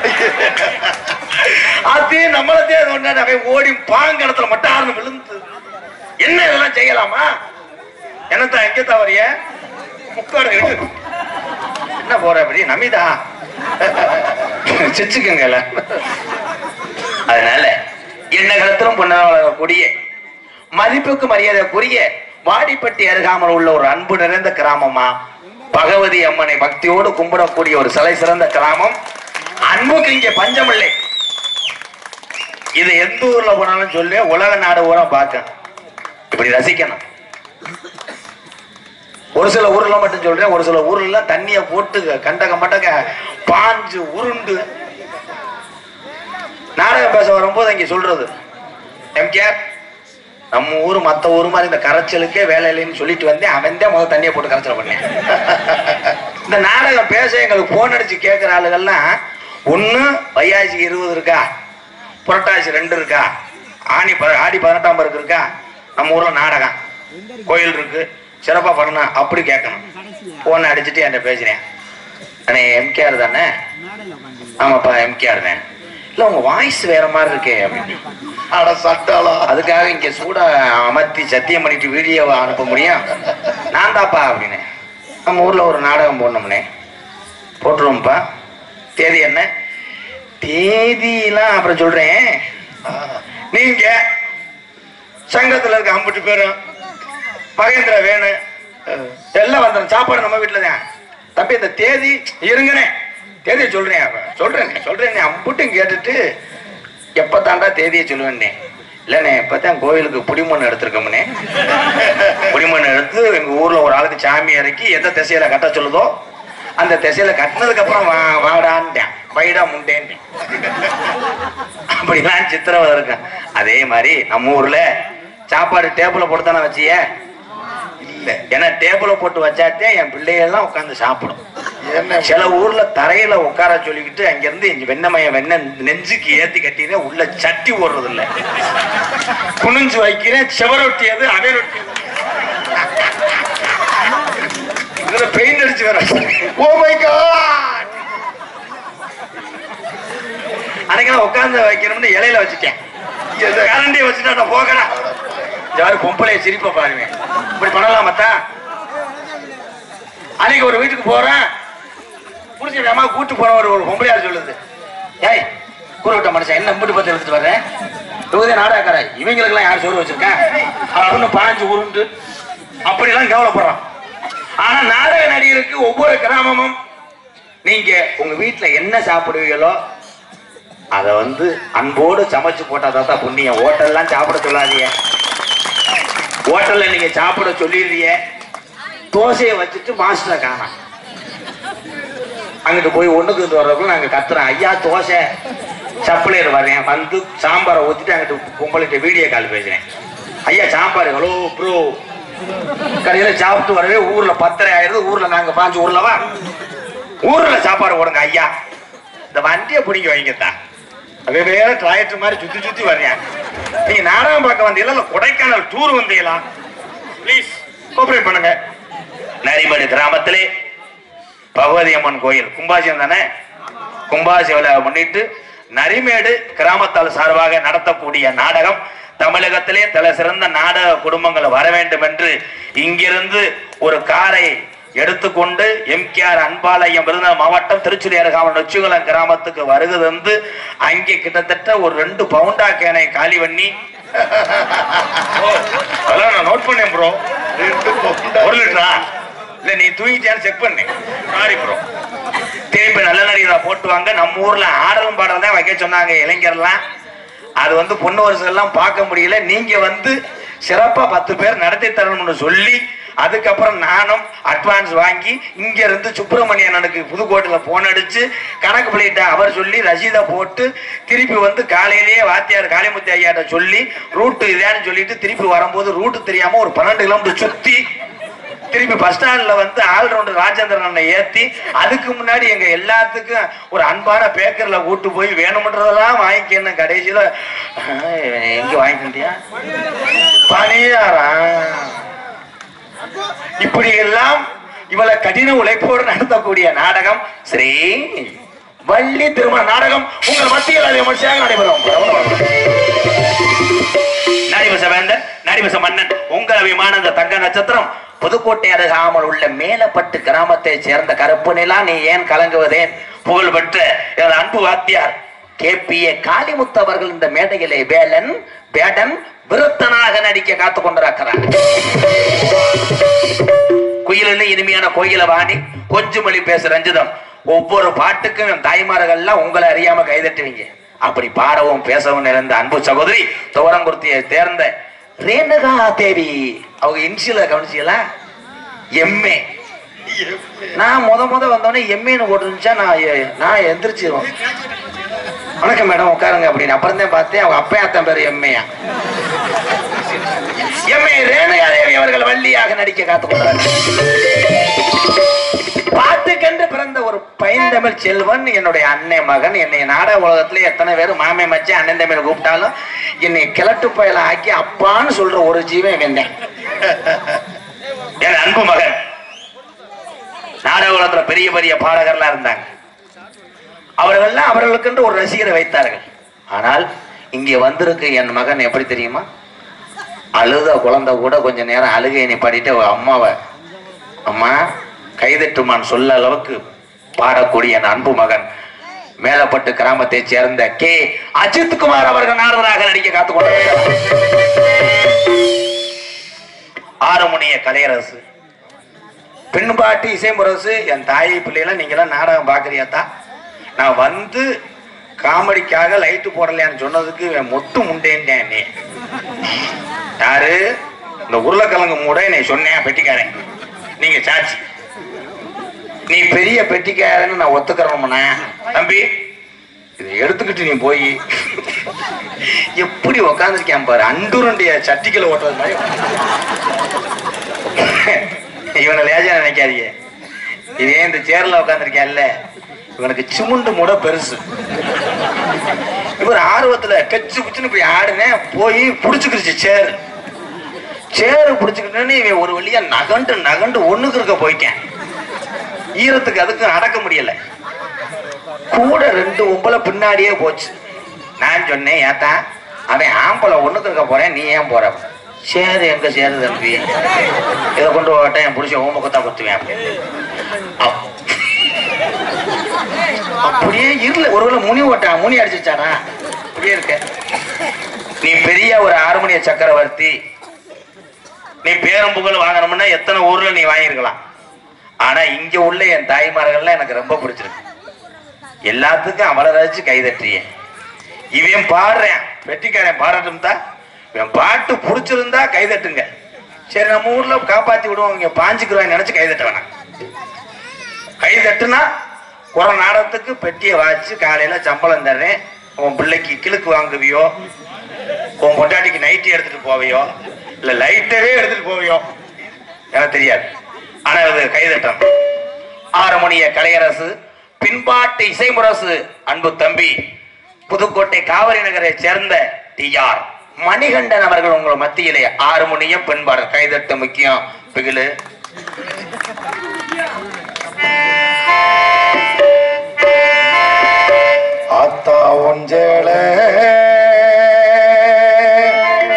அதே நம்மளதே ஒண்ணு அவன் ஓடி பாங்கடத்துல மட்டும் ஆறு விழுந்து என்ன இதெல்லாம் செய்யலாமா என்னத்தான் எங்க தவறிய முக்காடு எடுத்து என்ன போற அப்படி நமிதா சிச்சுக்குங்கல அதனால என்ன காலத்திலும் பொன்னக்கூடிய மதிப்புக்கு மரியாதைக்குரிய வாடிப்பட்டி அருகாமல் உள்ள ஒரு அன்பு நிறைந்த கிராமமா பகவதி அம்மனை பக்தியோடு கும்பிடக்கூடிய ஒரு சிலை சிறந்த கிராமம் அன்புக்கு இங்கே பஞ்சமில்லை இது எந்த ஊர்ல போனாலும் சொல்லி உலக நாடு ஊரா பார்க்க இப்படி ரசிக்கணும் ஒரு சில ஊர்ல மட்டும் சொல்றேன் ஒரு சில ஊர்ல எல்லாம் தண்ணிய போட்டு கண்டக மண்டக பாஞ்சு உருண்டு நாடகம் பேச வரும்போது இங்க சொல்றது எம்கேஆர் நம்ம ஊர் மத்த ஊர் மாதிரி இந்த கரைச்சலுக்கே வேலை இல்லைன்னு சொல்லிட்டு வந்தேன் அவன் தான் முதல் தண்ணியை போட்டு கரைச்சல் பண்ணேன் இந்த நாடகம் பேச எங்களுக்கு போன் அடிச்சு கேட்கிற ஆளுகள்லாம் ஒண்ணு வையாசி இருபது இருக்கா புரட்டாசி ரெண்டு இருக்கா ஆணி ப- ஆடி பதினெட்டாம் பிறகு இருக்கா நம்ம ஊர்ல நாடகம் கோயில் இருக்கு சிறப்பா பண்ணணும் அப்படி கேட்கணும் போன் அடிச்சுட்டு என்கிட்ட பேசுறேன் அண்ணே எம்கேஆர் தானே ஆமாப்பா எம்கேஆர் தான் இல்ல உங்க வாய்ஸ் வேற மாதிரி இருக்கே அப்படின்னு அட சட்டாளா அதுக்காக இங்க சூட அமர்த்தி சத்தியம் பண்ணிட்டு வீடியோவை அனுப்ப முடியும் நான் தாப்பா அப்படின்னு நம்ம ஊர்ல ஒரு நாடகம் போடணும்னே போட்டுருவோம்ப்பா தேதி என்ன தேதியெல்லாம் அப்புறம் சொல்றேன் நீங்க சங்கத்துல இருக்க அம்புட்டு பேரும் மகேந்திர வேணு எல்லாம் வந்துடும் சாப்பாடு நம்ம வீட்டுல தான் தம்பி இந்த தேதி இருங்கண்ணே தேதியை சொல்றேன் அப்ப. சொல்றேனே சொல்றேனே அம்புட்டும் கேட்டுட்டு எப்ப தாண்டா தேதியை சொல்லுவேன்னே இல்லண்ணே இப்பதான் கோயிலுக்கு புடிமண் எடுத்திருக்கோம்னே புடிமண் எடுத்து எங்க ஊர்ல ஒரு ஆளுக்கு சாமி இறக்கி எந்த திசையில கட்ட சொல்லுதோ அந்த திசையில கட்டினதுக்கு அப்புறம் வா வாடான்ட்டேன் வைடா முண்டேன்ட்டேன் அப்படிலாம் சித்திரவதை இருக்கு அதே மாதிரி நம்ம ஊர்ல சாப்பாடு டேபிள போட்டு தானே வச்சிய இல்ல ஏன்னா டேபிள போட்டு வச்சாத்தே என் பிள்ளைகள்லாம் உட்காந்து சாப்பிடும் என்ன சில ஊர்ல தரையில உட்கார சொல்லிக்கிட்டு அங்க இருந்து இங்க வெண்ணமய வெண்ண நெஞ்சுக்கு ஏத்தி கட்டினேன் உள்ள சட்டி ஓடுறது இல்ல குனிஞ்சு வைக்கிறேன் செவரொட்டி அது அவை ரொட்டி இதுல பெயிண்ட் அடிச்சு வர ஓ மை காட் அன்னைக்கு நான் உட்கார்ந்து வைக்கணும்னு இலையில வச்சுட்டேன் கரண்டியை வச்சுட்டா நான் போகிறேன் யாரு பொம்பளைய சிரிப்ப பாருங்க இப்படி பண்ணலாம் மத்தா அன்னைக்கு ஒரு வீட்டுக்கு போறேன் புடிச்ச அம்மா கூட்டு போன ஒரு ஒரு பொம்பளையார் சொல்லுது ஏய் கூற விட்ட மனுஷன் என்ன இம்புட்டு பத்து எடுத்துட்டு வர்றேன் தொகுதி நாடகக்கார இவங்களுக்கெல்லாம் யார் சோறு வச்சிருக்கேன் அப்படின்னு பாஞ்சு உருண்டு அப்படிலாம் கவலைப்படுறான் ஆனா நாடக நடிகருக்கு ஒவ்வொரு கிராமமும் நீங்க உங்க வீட்டுல என்ன சாப்பிடுவீங்களோ அத வந்து அன்போடு சமைச்சு போட்டா தாத்தா புண்ணியம் ஹோட்டல்லாம் சாப்பிட சொல்லாதீங்க ஹோட்டல்ல நீங்க சாப்பிட சொல்லிடுறீங்க தோசையை வச்சுட்டு மாஸ்டரை காணோம் அங்கிட்டு போய் ஒண்ணுக்கு இருந்து வர்றதுக்குள்ள நாங்க கத்துறோம் ஐயா தோசை சப்ளையர் வரேன் வந்து சாம்பாரை ஊத்திட்டு அங்கிட்டு பொம்பளைக்கு வீடியோ கால் பேசுறேன் ஐயா சாம்பார் ஹலோ ப்ரோ கடையில சாப்பிட்டு வரவே ஊர்ல பத்தரை ஆயிருது ஊர்ல நாங்க பாஞ்சு ஊர்லவா ஊர்ல சாப்பாடு போடுங்க ஐயா இந்த வண்டியை பிடிங்க வைங்கத்தா அவன் வேற டிராயக்டர் மாதிரி சுத்தி சுத்தி வர்றேன் நீங்க நாடகம் பார்க்க வந்தீங்களா இல்ல கொடைக்கானல் டூர் வந்தீங்களா ப்ளீஸ் கோஆபரேட் பண்ணுங்க நரிமடு கிராமத்திலே பகவதி அம்மன் கோயில் கும்பாசியம் தானே கும்பாசி விழாவை முன்னிட்டு நரிமேடு கிராமத்தால் சார்பாக நடத்தக்கூடிய நாடகம் தமிழகத்திலே தலை சிறந்த நாடக குடும்பங்கள் வர வேண்டும் என்று இங்கிருந்து ஒரு காரை எடுத்துக்கொண்டு எம்கேஆர் அன்பாலயம் விருதுநகர் மாவட்டம் திருச்சுழி அருகாமல் நொச்சிகுளம் கிராமத்துக்கு வருகை தந்து அங்கே கிட்டத்தட்ட ஒரு ரெண்டு பவுண்டா கேனை காலி பண்ணி ஓ, அதெல்லாம் நான் நோட் பண்ணேன் ப்ரோ ஒரு லிட்டரா இல்ல நீ தூங்கிட்டியான்னு செக் பண்ணேன் சாரி ப்ரோ திருப்பி நல்ல நடிகரை போட்டு வாங்க நம்ம ஊர்ல ஆடலும் பாடல் தான் வைக்க சொன்னாங்க இளைஞர்லாம் அது வந்து பொண்ணு வருஷம் எல்லாம் பார்க்க முடியல நீங்க வந்து சிறப்பா பத்து பேர் நடத்தி தரணும்னு சொல்லி அதுக்கப்புறம் நானும் அட்வான்ஸ் வாங்கி இங்க இருந்து சுப்பிரமணிய அண்ணனுக்கு புதுக்கோட்டையில போன் அடிச்சு கணக்கு பண்ணிட்ட அவர் சொல்லி ரசீதை போட்டு திருப்பி வந்து காலையிலேயே வாத்தியார் காளிமுத்தி ஐயாட்ட சொல்லி ரூட்டு இதான்னு சொல்லிட்டு திருப்பி வரும்போது ரூட்டு தெரியாம ஒரு பன்னெண்டு கிலோமீட்டர் சுத்தி திருப்பி பஸ் ஸ்டாண்ட்ல வந்து ஆல்ரவுண்டர் ராஜேந்திரன் அண்ணனை ஏத்தி அதுக்கு முன்னாடி எங்க எல்லாத்துக்கும் ஒரு அன்பான பேக்கர்ல கூட்டு போய் வேணும்ன்றதெல்லாம் வாங்கிக்கணும் கடைசியில ஆஹ், இவன் எங்க வாங்கிக்கிட்டியா பணியாரா இப்படி எல்லாம் இவளை கடின உழைப்போடு நடத்தக்கூடிய நாடகம் ஸ்ரீ வள்ளி திருமண நாடகம் உங்கள் மத்தியில் அது விமர்சையாக நடைபெறும் நடிபச வேந்தன் நடிபச மன்னன் உங்கள் அபிமான அந்த தங்க நட்சத்திரம் புதுக்கோட்டை அருகாமல் உள்ள மேலப்பட்டு கிராமத்தை சேர்ந்த கருப்பு நிலா நீ ஏன் கலங்குவதேன் புகழ்பெற்ற எனது அன்பு வாத்தியார் கே பி ஏ காளிமுத்து அவர்கள் இந்த மேடையிலே வேலன் வேடன் விருத்தனாக நடிக்க காத்துக் கொண்டிருக்கிறார் குயிலில் இனிமையான கோயில வாணி கொஞ்சமொழி பேச ரஞ்சிதம் ஒவ்வொரு பாட்டுக்கும் என் தாய்மார்கள்லாம் உங்களை அறியாம கைதட்டுவீங்க அப்படி பாடவும் பேசவும் நிறைந்த அன்பு சகோதரி துவரங்குருத்தியை தேர்ந்த ரேணுகா தேவி அவங்க இன்சியல கவனிச்சீங்களா எம்ஏ நான் முத முத வந்தோடனே எம்ஏன்னு போட்டுருந்துச்சா நான் எ- நான் எந்திரிச்சிருவோம் வணக்கம் மேடம் உட்காருங்க அப்படின்னு அப்புறம் தான் பார்த்தேன் அவங்க அப்பா அத்தன் பேர் எம்ஏயா எம்ஏ ரேணுகா தேவி அவர்கள் வள்ளியாக நடிக்க காத்துக்கொண்டார் பாட்டுக்கென்று பிறந்த ஒரு பைந்தமிழ் செல்வன் என்னுடைய அண்ணன் மகன் என்னை நாடக உலகத்துல எத்தனை பேர் மாமே மச்சி அண்ணன் தமிழ் கூப்பிட்டாலும் என்னை கிழட்டு பயல ஆக்கி அப்பான்னு சொல்ற ஒரு ஜீவன் வெந்தேன் என் அன்பு மகன் நாடக உலகத்துல பெரிய பெரிய பாடகர்லாம் இருந்தாங்க அவர்கள்லாம் அவர்களுக்கென்று ஒரு ரசிகரை வைத்தார்கள் ஆனால் இங்கே வந்திருக்கு என் மகன் எப்படி தெரியுமா அழுத குழந்தை கூட கொஞ்ச நேரம் அழுகையை நிப்பாட்டிட்டு அவ அம்மாவை அம்மா கைதட்டுமான்னு சொல்ல அளவுக்கு பாடக்கூடிய என் அன்பு மகன் மேலப்பட்டு கிராமத்தை சேர்ந்த கே அஜித் குமார் அவர்கள் நாரதராக நடிக்க காத்துக்கொண்டார் ஆறுமுனிய கலையரசு பெண்பாட்டு இசைமுரசு என் தாயை பிள்ளைகளை நீங்களாம் நாடகம் பார்க்குறியாத்தா நான் வந்து காமெடிக்காக லைட்டு போடலையான்னு சொன்னதுக்கு இவன் மொட்டு முண்டேன்ட்டேன் நீ யாரு இந்த உருளைக்கிழங்கு மூட நீ சொன்னேன் பெட்டிக்காரன் நீங்க சாட்சி நீ பெரிய பெட்டிக்காரன்னு நான் ஒத்துக்கிறோம்னா தம்பி இதை எடுத்துக்கிட்டு நீ போய் எப்படி உக்காந்துருக்கேன் பாரு அண்டுருண்டிய சட்டிக்கில ஓட்டுறது மாதிரி இவனை லேஜா நினைக்காதீங்க இவன் இந்த சேர்ல உட்காந்துருக்கேன்ல இவனுக்கு சிமுண்டு மூட பெருசு இவர் ஆர்வத்துல கச்சு குச்சுன்னு போய் ஆடுனேன் போய் புடிச்சுக்கிருச்சு சேர் சேரு புடிச்சுக்கிட்டேன்னு இவன் ஒரு வழியா நகண்டு நகண்டு ஒண்ணுக்கு இருக்க போயிட்டேன் ஈரத்துக்கு அதுக்கு நடக்க முடியல கூட ரெண்டு ஒம்பளை பின்னாடியே போச்சு நான் சொன்னேன் ஏத்தா அவன் ஆம்பளை ஒண்ணுக்கு இருக்க போறேன் நீ ஏன் போற சேரு எங்க சேரு தம்பி இதை கொண்டு போட்டேன் என் புடிச்ச ஓமக்கத்தா குத்துவேன் அப்படின்னு. அப்- அப்படியே இருல ஒருவேளை முனி ஓட்டான் முனி அடிச்சிச்சானா அப்படியே இருக்க நீ பெரிய ஒரு ஆறுமணிய சக்கரவர்த்தி நீ பேரும் புகழ் வாங்கணும்னா எத்தனை ஊர்ல நீ வாங்கியிருக்கலாம் ஆனா இங்க உள்ள என் தாய்மார்கள்லாம் எனக்கு ரொம்ப பிடிச்சிருக்கு எல்லாத்துக்கும் அவளை ரசிச்சு கைதட்டிய இவன் பாடுறேன் வெட்டிக்காரன் பாடட்டும் தான் இவன் பாட்டு பிடிச்சிருந்தா கைதட்டுங்க சரி நம்ம ஊர்ல காப்பாத்தி விடுவோம் இங்க பாஞ்சுக்கிறோம் நினைச்சு கைதட்ட வேணாம் கை தட்டுனா குறை நாடகத்துக்கு பெட்டியை வாச்சு காலையில சம்பளம் தர்றேன் உன் பிள்ளைக்கு கிழக்கு வாங்குவியோ உன் பொண்டாட்டிக்கு நைட்டி எடுத்துட்டு போவியோ இல்ல லைட்டவே எடுத்துட்டு போவியோ எனக்கு தெரியாது ஆனா அது கைதட்டம் ஆறுமணிய கலையரசு பின்பாட்டு இசைமுரசு அன்பு தம்பி புதுக்கோட்டை காவிரி நகரை சேர்ந்த டிஆர் மணிகண்டன் அவர்கள் உங்கள் மத்தியிலே ஆறுமணியம் பின்பாடு கைதட்டு முக்கியம் பிகிலு ஆத்தா ஒஞ்சேல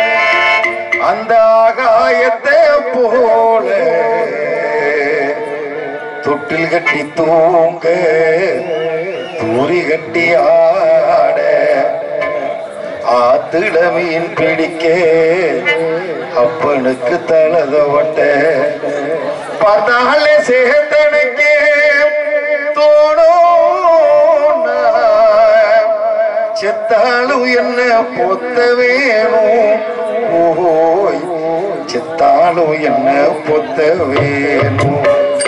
கட்டி தூங்க தூரி கட்டி ஆட ஆத்துட மீன் பிடிக்க அப்பனுக்கு தலத ஒட்ட பார்த்தாலே சேத்தனுக்கு தோணும் செத்தாலும் என்ன பொத்த வேணும் ஓய் செத்தாலும் என்ன பொத்த வேணும்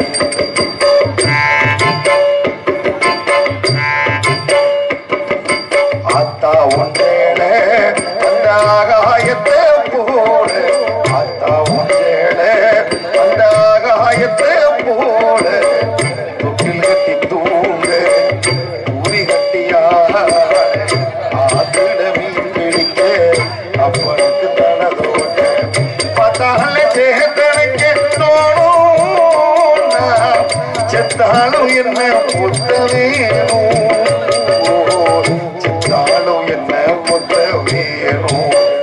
ஆத்தா ஒன்றேட அந்த ஆகாயத்தை போல ஆத்தா ஒன்றேட அந்த ஆகாயத்தை போல தொட்டில் கட்டி தூங்க ஊரி கட்டியாட ஆத்திட மீன் பிடிக்க அப்பனுக்கு தனதோட பார்த்தாலே சேத்தனைக்கு தோணும் நான் செத்தாலும் என்ன பொத்த வேணும் ஓ, செத்தாலும் என்ன பொத்த வேணும்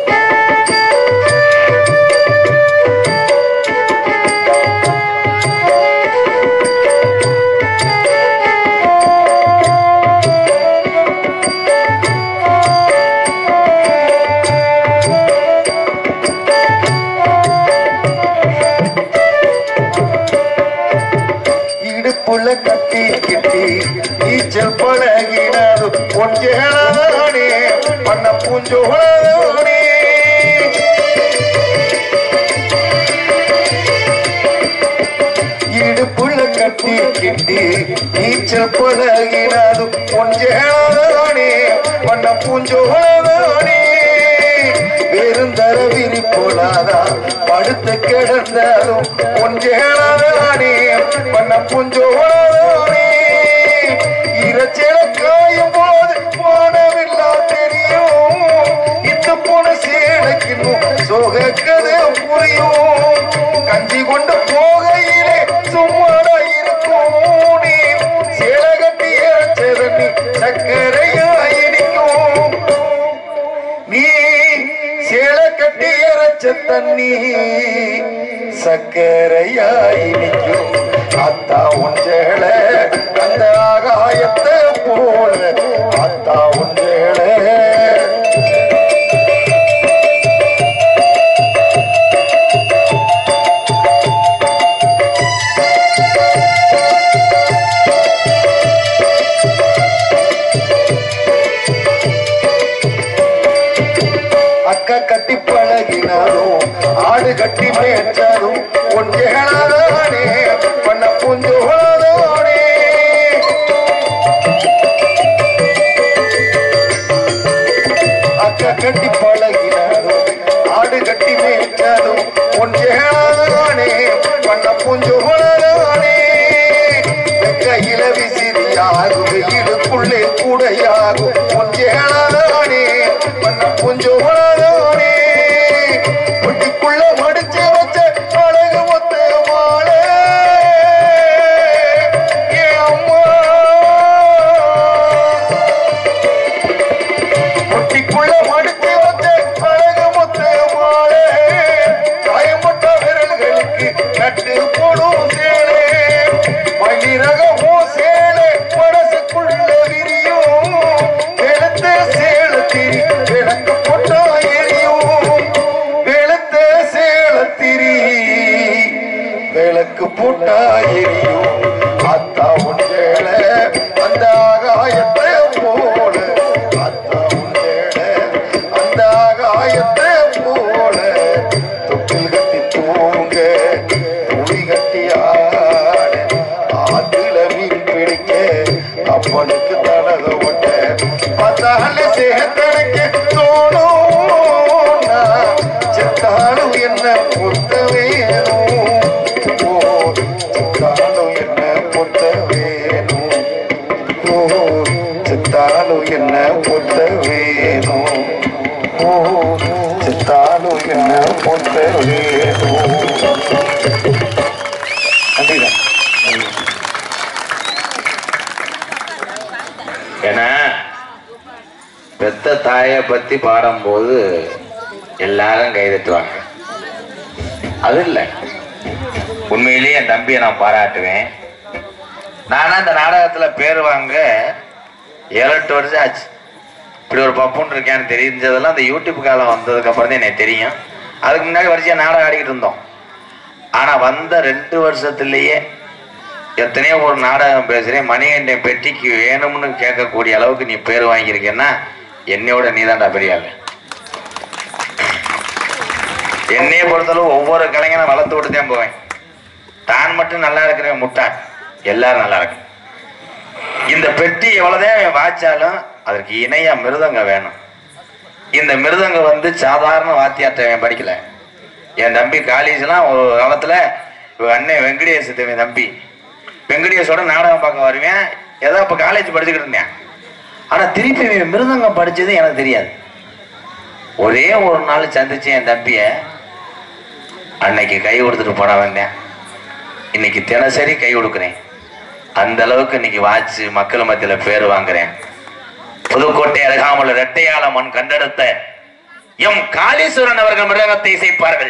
இடுப்புல கட்டி கிட்டி நீச்சல் பழகினது கொஞ்சேளானே பண்ண பூஞ்சோளானே இடுப்புல கட்டி கிட்டி நீச்சல் பழகினது கொஞ்சேளானே பண்ண பூஞ்சோளானே பெருந்தர விரிப்போலாதா படுத்து கிடந்தாலும் கொஞ்சேளானே பண்ண பூஞ்சோளானே இரச்சல காயும் போது போனவில்லா தெரியும் இந்த போன சேலைக்கின்னும் சோக கதை புரியும் கஞ்சி கொண்டு போகையிலே சும்மாடா இருக்கும் நீ சேலை கட்டி இறச்சத நீ சக்கரையா இனிக்கும் நீ சேலை கட்டி இறச்ச தண்ணி சக்கரையாய் நிற்கும் அத்தா உஞ்சேல அந்த ஆகாயத்தை போல அத்தா உஞ்சேல அக்கா கட்டி பழகினாலும் ஆடு கட்டி மேய்ச்சாலும் ஒன்றேனாதானே பண்ண பூஞ்சோளாதானே அக்கா கட்டி பழகினாலும் ஆடு கட்டி மேய்ச்சாலும் ஒன்றேனாதானே பண்ண பூஞ்சோளாதானே கையில விசிறியாகும் வெயிலுக்குள்ளே கூடையாகும் ஒன்றேனாதானே பண்ண பூஞ்சோளாதானே பொட்டிக்குள்ள மடிச்சு வச்ச அழகு ஒத்த வாழ என் அம்மா பொட்டிக்குள்ள மடிச்சு வச்ச அழகு முத்த வாழ காயப்பட்ட விரல்களுக்கு கட்டு போடும் சேலே மயிரகமோ சேலை மனசுக்குள்ள விரியும் வெளுத்த சேலத்திரி விளக்கு போட்டா எரியும் வெளுத்த சேலத்திரி விளக்கு போட்டா எரியும் அத்தா உண்டேல அந்த ஆகாயத்தை போல அத்தா உண்டேல அந்த ஆகாயத்தை போல தொட்டில் கட்டி தூங்க துளி கட்டி ஆட ஆத்துல மீன் பிடிக்க அப்பனுக்கு தனத ஒட்ட பார்த்தால சேத்தனுக்கு தோணும் நான் செத்தாலும் என்ன பொத்த வேணும் ஓ செத்தாலும் என்ன பொத்த வேணும் ஓ செத்தாலும் என்ன பொத்த வேணும் ஓ செத்தாலும் என்ன பொத்த வேணும் நன்றிதான் ஏன்னா பெத்த தாயை பத்தி பாடும்போது எல்லாரும் கைதட்டுவாங்க அது இல்லை உண்மையிலேயே என் தம்பியை நான் பாராட்டுவேன் நானா இந்த நாடகத்துல பேர் வாங்க ஏழு எட்டு வருஷம் ஆச்சு இப்படி ஒரு பப்புன்னு இருக்கேன்னு தெரிஞ்சதெல்லாம் அந்த யூடியூப் காலம் வந்ததுக்கு அப்புறம் தான் எனக்கு தெரியும் அதுக்கு முன்னாடி வரிசையா நாடகம் ஆடிக்கிட்டு இருந்தோம் ஆனா வந்த ரெண்டு வருஷத்துலயே எத்தனையோ ஒரு நாடகம் பேசுறேன் மணிகண்டன் பெட்டிக்கு வேணும்னு கேட்கக்கூடிய அளவுக்கு நீ பேர் வாங்கியிருக்கேன்னா என்னையோட நீதான்டா பெரிய ஆளு என்னைய பொறுத்தளவு ஒவ்வொரு கலைஞனும் வளர்த்து விட்டு தான் போவேன் தான் மட்டும் நல்லா இருக்கிறேன் முட்டாள் எல்லாரும் நல்லா இருக்கு இந்த பெட்டி எவ்வளவுதான் வாய்ச்சாலும் அதற்கு இணையா மிருதங்க வேணும் இந்த மிருதங்க வந்து சாதாரண வாத்தியார்ட்ட அவன் படிக்கல என் தம்பி காலேஜ்லாம் ஒரு காலத்துல இவ அண்ணன் வெங்கடேஷ் இவன் தம்பி வெங்கடேஷோட நாடகம் பார்க்க வருவேன் ஏதோ இப்ப காலேஜ் படிச்சுக்கிட்டு இருந்தேன் ஆனா திருப்பி இவன் மிருதங்கம் படிச்சது எனக்கு தெரியாது ஒரே ஒரு நாள் சந்திச்சு என் தம்பிய அன்னைக்கு கை கொடுத்துட்டு போன வந்தேன் இன்னைக்கு தினசரி கை கொடுக்குறேன் அந்த அளவுக்கு இன்னைக்கு வாட்ச் மக்கள் மத்தியில பேர் வாங்குறேன் புதுக்கோட்டை அருகாமல் இரட்டையால மண் கண்டெடுத்த எம் காளீஸ்வரன் அவர்கள் மிருகத்தை இசைப்பார்கள்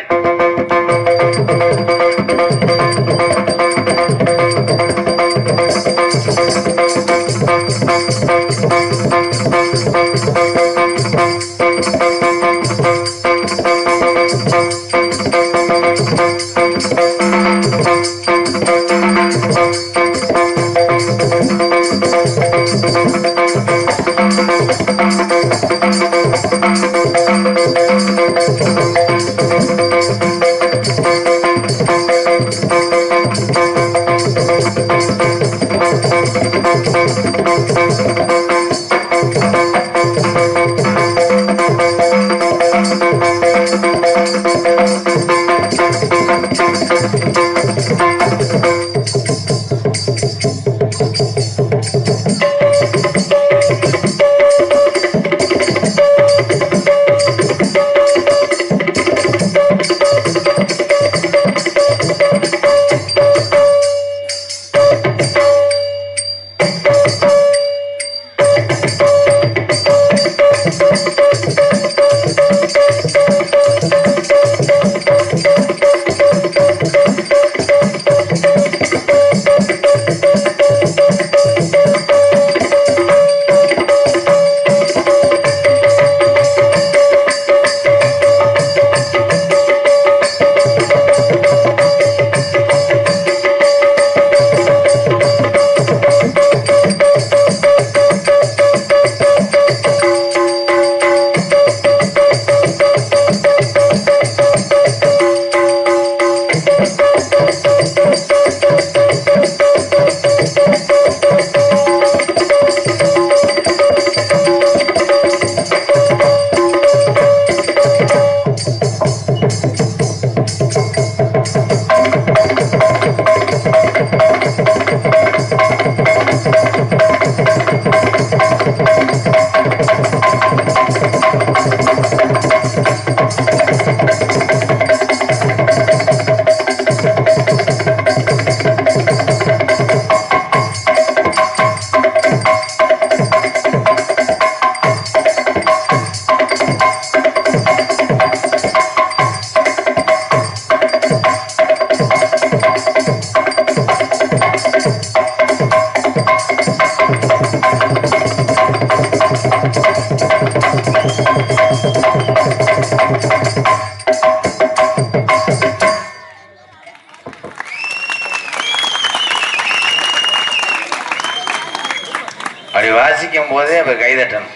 அப்படி வாசிக்கும் போதே அப்ப கைதட்டணும்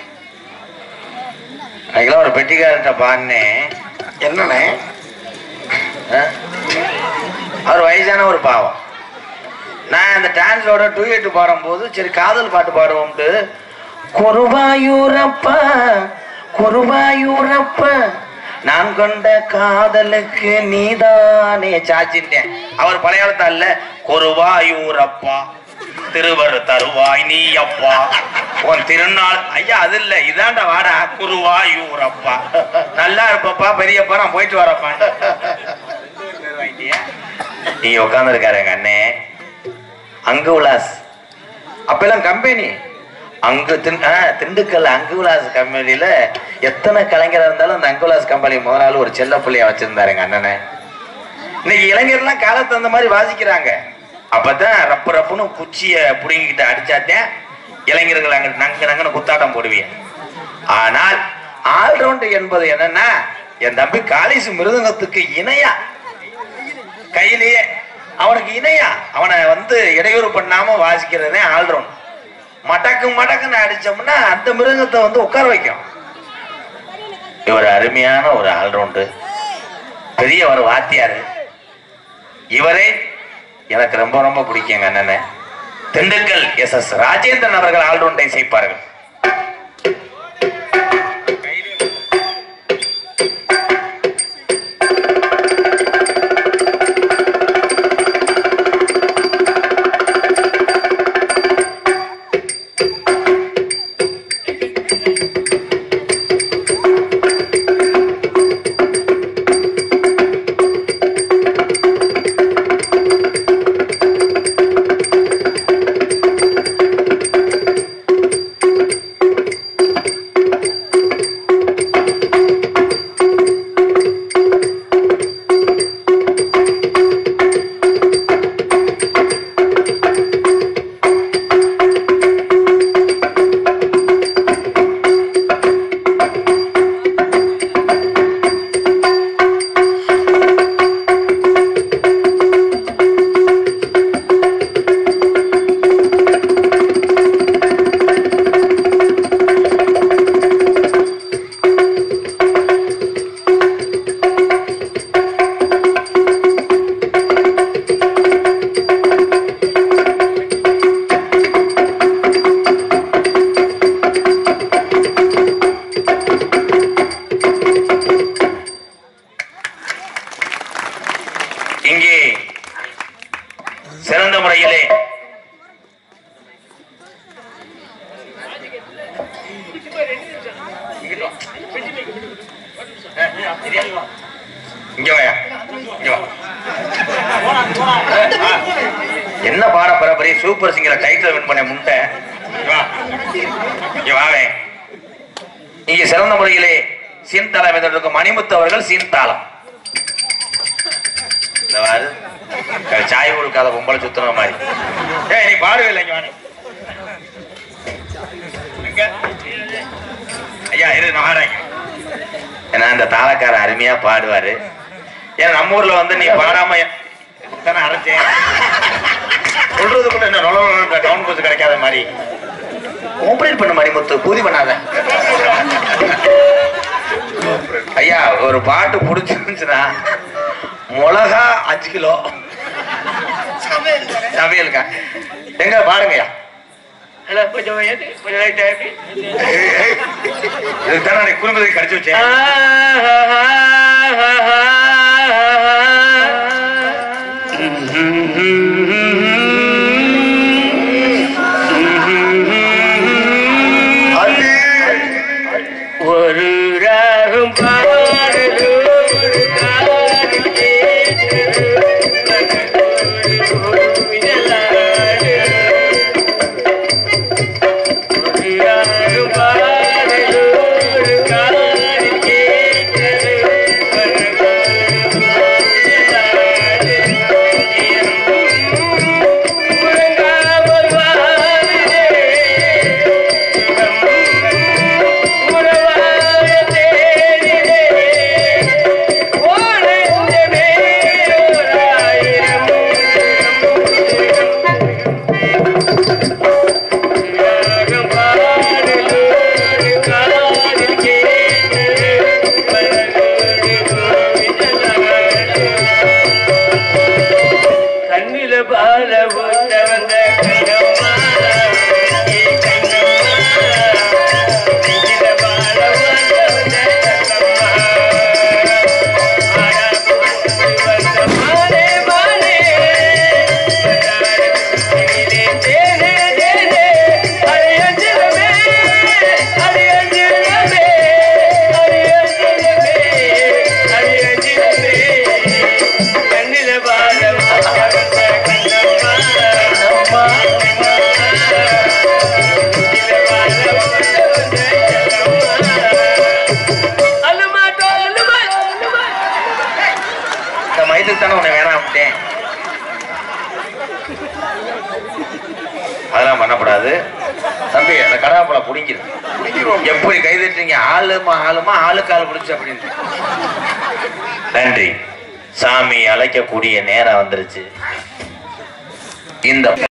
அன்னைக்கெல்லாம் ஒரு பெட்டிக்காரர்கிட்ட பாடினேன் என்னண்ணே ஆ? அவர் வயசான ஒரு பாவம் நான் அந்த டான்ஸோட டூயட் பாடும்போது சரி காதல் பாட்டு பாடுவோம்ட்டு குருவாயூரப்பா குருவாயூரப்பா நான் கொண்ட காதலுக்கு நீதானே சாச்சிட்டேன் அவர் பழையாளத்தா இல்ல குருவாயூரப்பா திருவர் தருவாய் நீ அப்பா உன் திருநாள் ஐயா அது இல்ல இதாண்டா வாடா குருவாயூரப்பா நல்லா இருப்பப்பா பெரியப்பா நான் போயிட்டு வரப்பா நீ உட்கார்ந்து இருக்காரு எங்க அண்ணே அங்கு உலாஸ் அப்பெல்லாம் கம்பெனி அங்கு திண்- ஆ, திண்டுக்கல் அங்குலாஸ் கம்பெனியில எத்தனை கலைஞர் இருந்தாலும் அந்த அங்குலாஸ் கம்பெனி முதலாளி ஒரு செல்ல பிள்ளைய வச்சிருந்தாரு எங்க அண்ணனை இன்னைக்கு இளைஞர்லாம் காலத்து அந்த மாதிரி வாசிக்கிறாங்க அப்பதான் ரப்பு ரப்புன்னு குச்சிய புடுங்கிக்கிட்டு அடிச்சாத்தேன் இளைஞர்கள் அங்க நங்க நங்கன்னு குத்தாட்டம் போடுவீங்க ஆனால் ஆல்ரவுண்டர் என்பது என்னன்னா என் தம்பி காலேஜ் மிருதங்கத்துக்கு இணையா கையிலேயே அவனுக்கு இணையா அவனை வந்து இடையூறு பண்ணாம வாசிக்கிறதே ஆல்ரவுண்ட் மடக்கு மடக்குன்னு அடிச்சோம்னா அந்த மிருகத்தை வந்து உட்கார வைக்கும் இவர் அருமையான ஒரு ஆல்ரவுண்டு பெரிய ஒரு வாத்தியாரு இவரே எனக்கு ரொம்ப ரொம்ப பிடிக்குங்க அண்ணனை திண்டுக்கல் எஸ் எஸ் ராஜேந்திரன் அவர்கள் ஆல்ரவுண்டை செய்ப்பார்கள் இங்கே சிறந்த முறையிலே இங்க வாயா இங்க வா என்ன பாட போற பெரிய சூப்பர் சிங்கர் டைட்டில் வின் பண்ண முட்டை இங்க வா. இங்க வாவே இங்கே சிறந்த முறையிலே சீன்தாளம் எதிர்க்கும் மணிமுத்து அவர்கள் சீன்தாளம் இந்த வாரு சாய் கொடுக்காத பொம்பளை சுத்துற மாதிரி ஏய் நீ பாடுவே இல்லை இங்க வாணி எங்க? ஐயா இரு நான் வரேன் ஏன்னா இந்த தாளக்காரர் அருமையா பாடுவாரு ஏன்னா நம்ம ஊர்ல வந்து நீ பாடாம தானே அரைச்சேன் சொல்றதுக்குள்ள என்ன நொல டவுன் பஸ் கிடைக்காத மாதிரி கோஆபரேட் பண்ண மாதிரி முத்து பூதி பண்ணாத ஐயா ஒரு பாட்டு பிடிச்சிருந்துச்சுன்னா மிளகா அஞ்சு கிலோ சமையலுக்கா எங்க பாருங்கய்யா ஹலோ கொஞ்சம் ஏத்து, கொஞ்சம் லைட்டா ஏத்து. இதுக்கு தானே நீ குடும்பத்துக்கு கடிச்சு வச்சேன் அள்ளி ஒரு ராகம் பாடலோ ஒரு காதில் கேட்டதோ, மனதோடு ஊஞ்சலாடு. ஒரு ராகம் பாடலோ ஒரு காதில் கேட்டதோ, மனதோடு ஊஞ்சலாடு. உறங்காமல் வாழுதே உறவாக தேடினே ஓடெஞ்சமே ஓராயிரம் ராகம் பாடலோடு காதில் கேட்டு மனதோடு கோவிலாடு கண்ணில பால போட்ட வந்த கண்ணம்மா ஏ கண்ணம்மா நெஞ்சில பால போட்ட வந்த கண்ணம்மா ஆடா போட்டு வந்த மானே மானே வந்தாரு குச்சியிலே தேனே தேனே அடி அஞ்சிரமே அடி அஞ்சிரமே அடி அஞ்சிரமே அடி அஞ்சிரமே கண்ணில பால போட்ட வந்த கண்ணம்மா அம்மா நெஞ்சில பால போட்ட வந்த கண்ணம்மா அல்லுமாட்டோ அல்லுமா அல்லுமா இந்த மயத்துக்கு தானே உன்னை வேணாம் விட்டேன் அதெல்லாம் பண்ணக்கூடாது தம்பி அந்த கடாப்பழம் பிடிக்கிறது பிடிக்கிறோம். எப்படி கைதட்டுறீங்க ஆளுமா ஆளுமா ஆளுக்கு ஆள் பிடிச்சு அப்படின்னு நன்றி சாமி அழைக்கக்கூடிய நேரம் வந்துருச்சு இந்த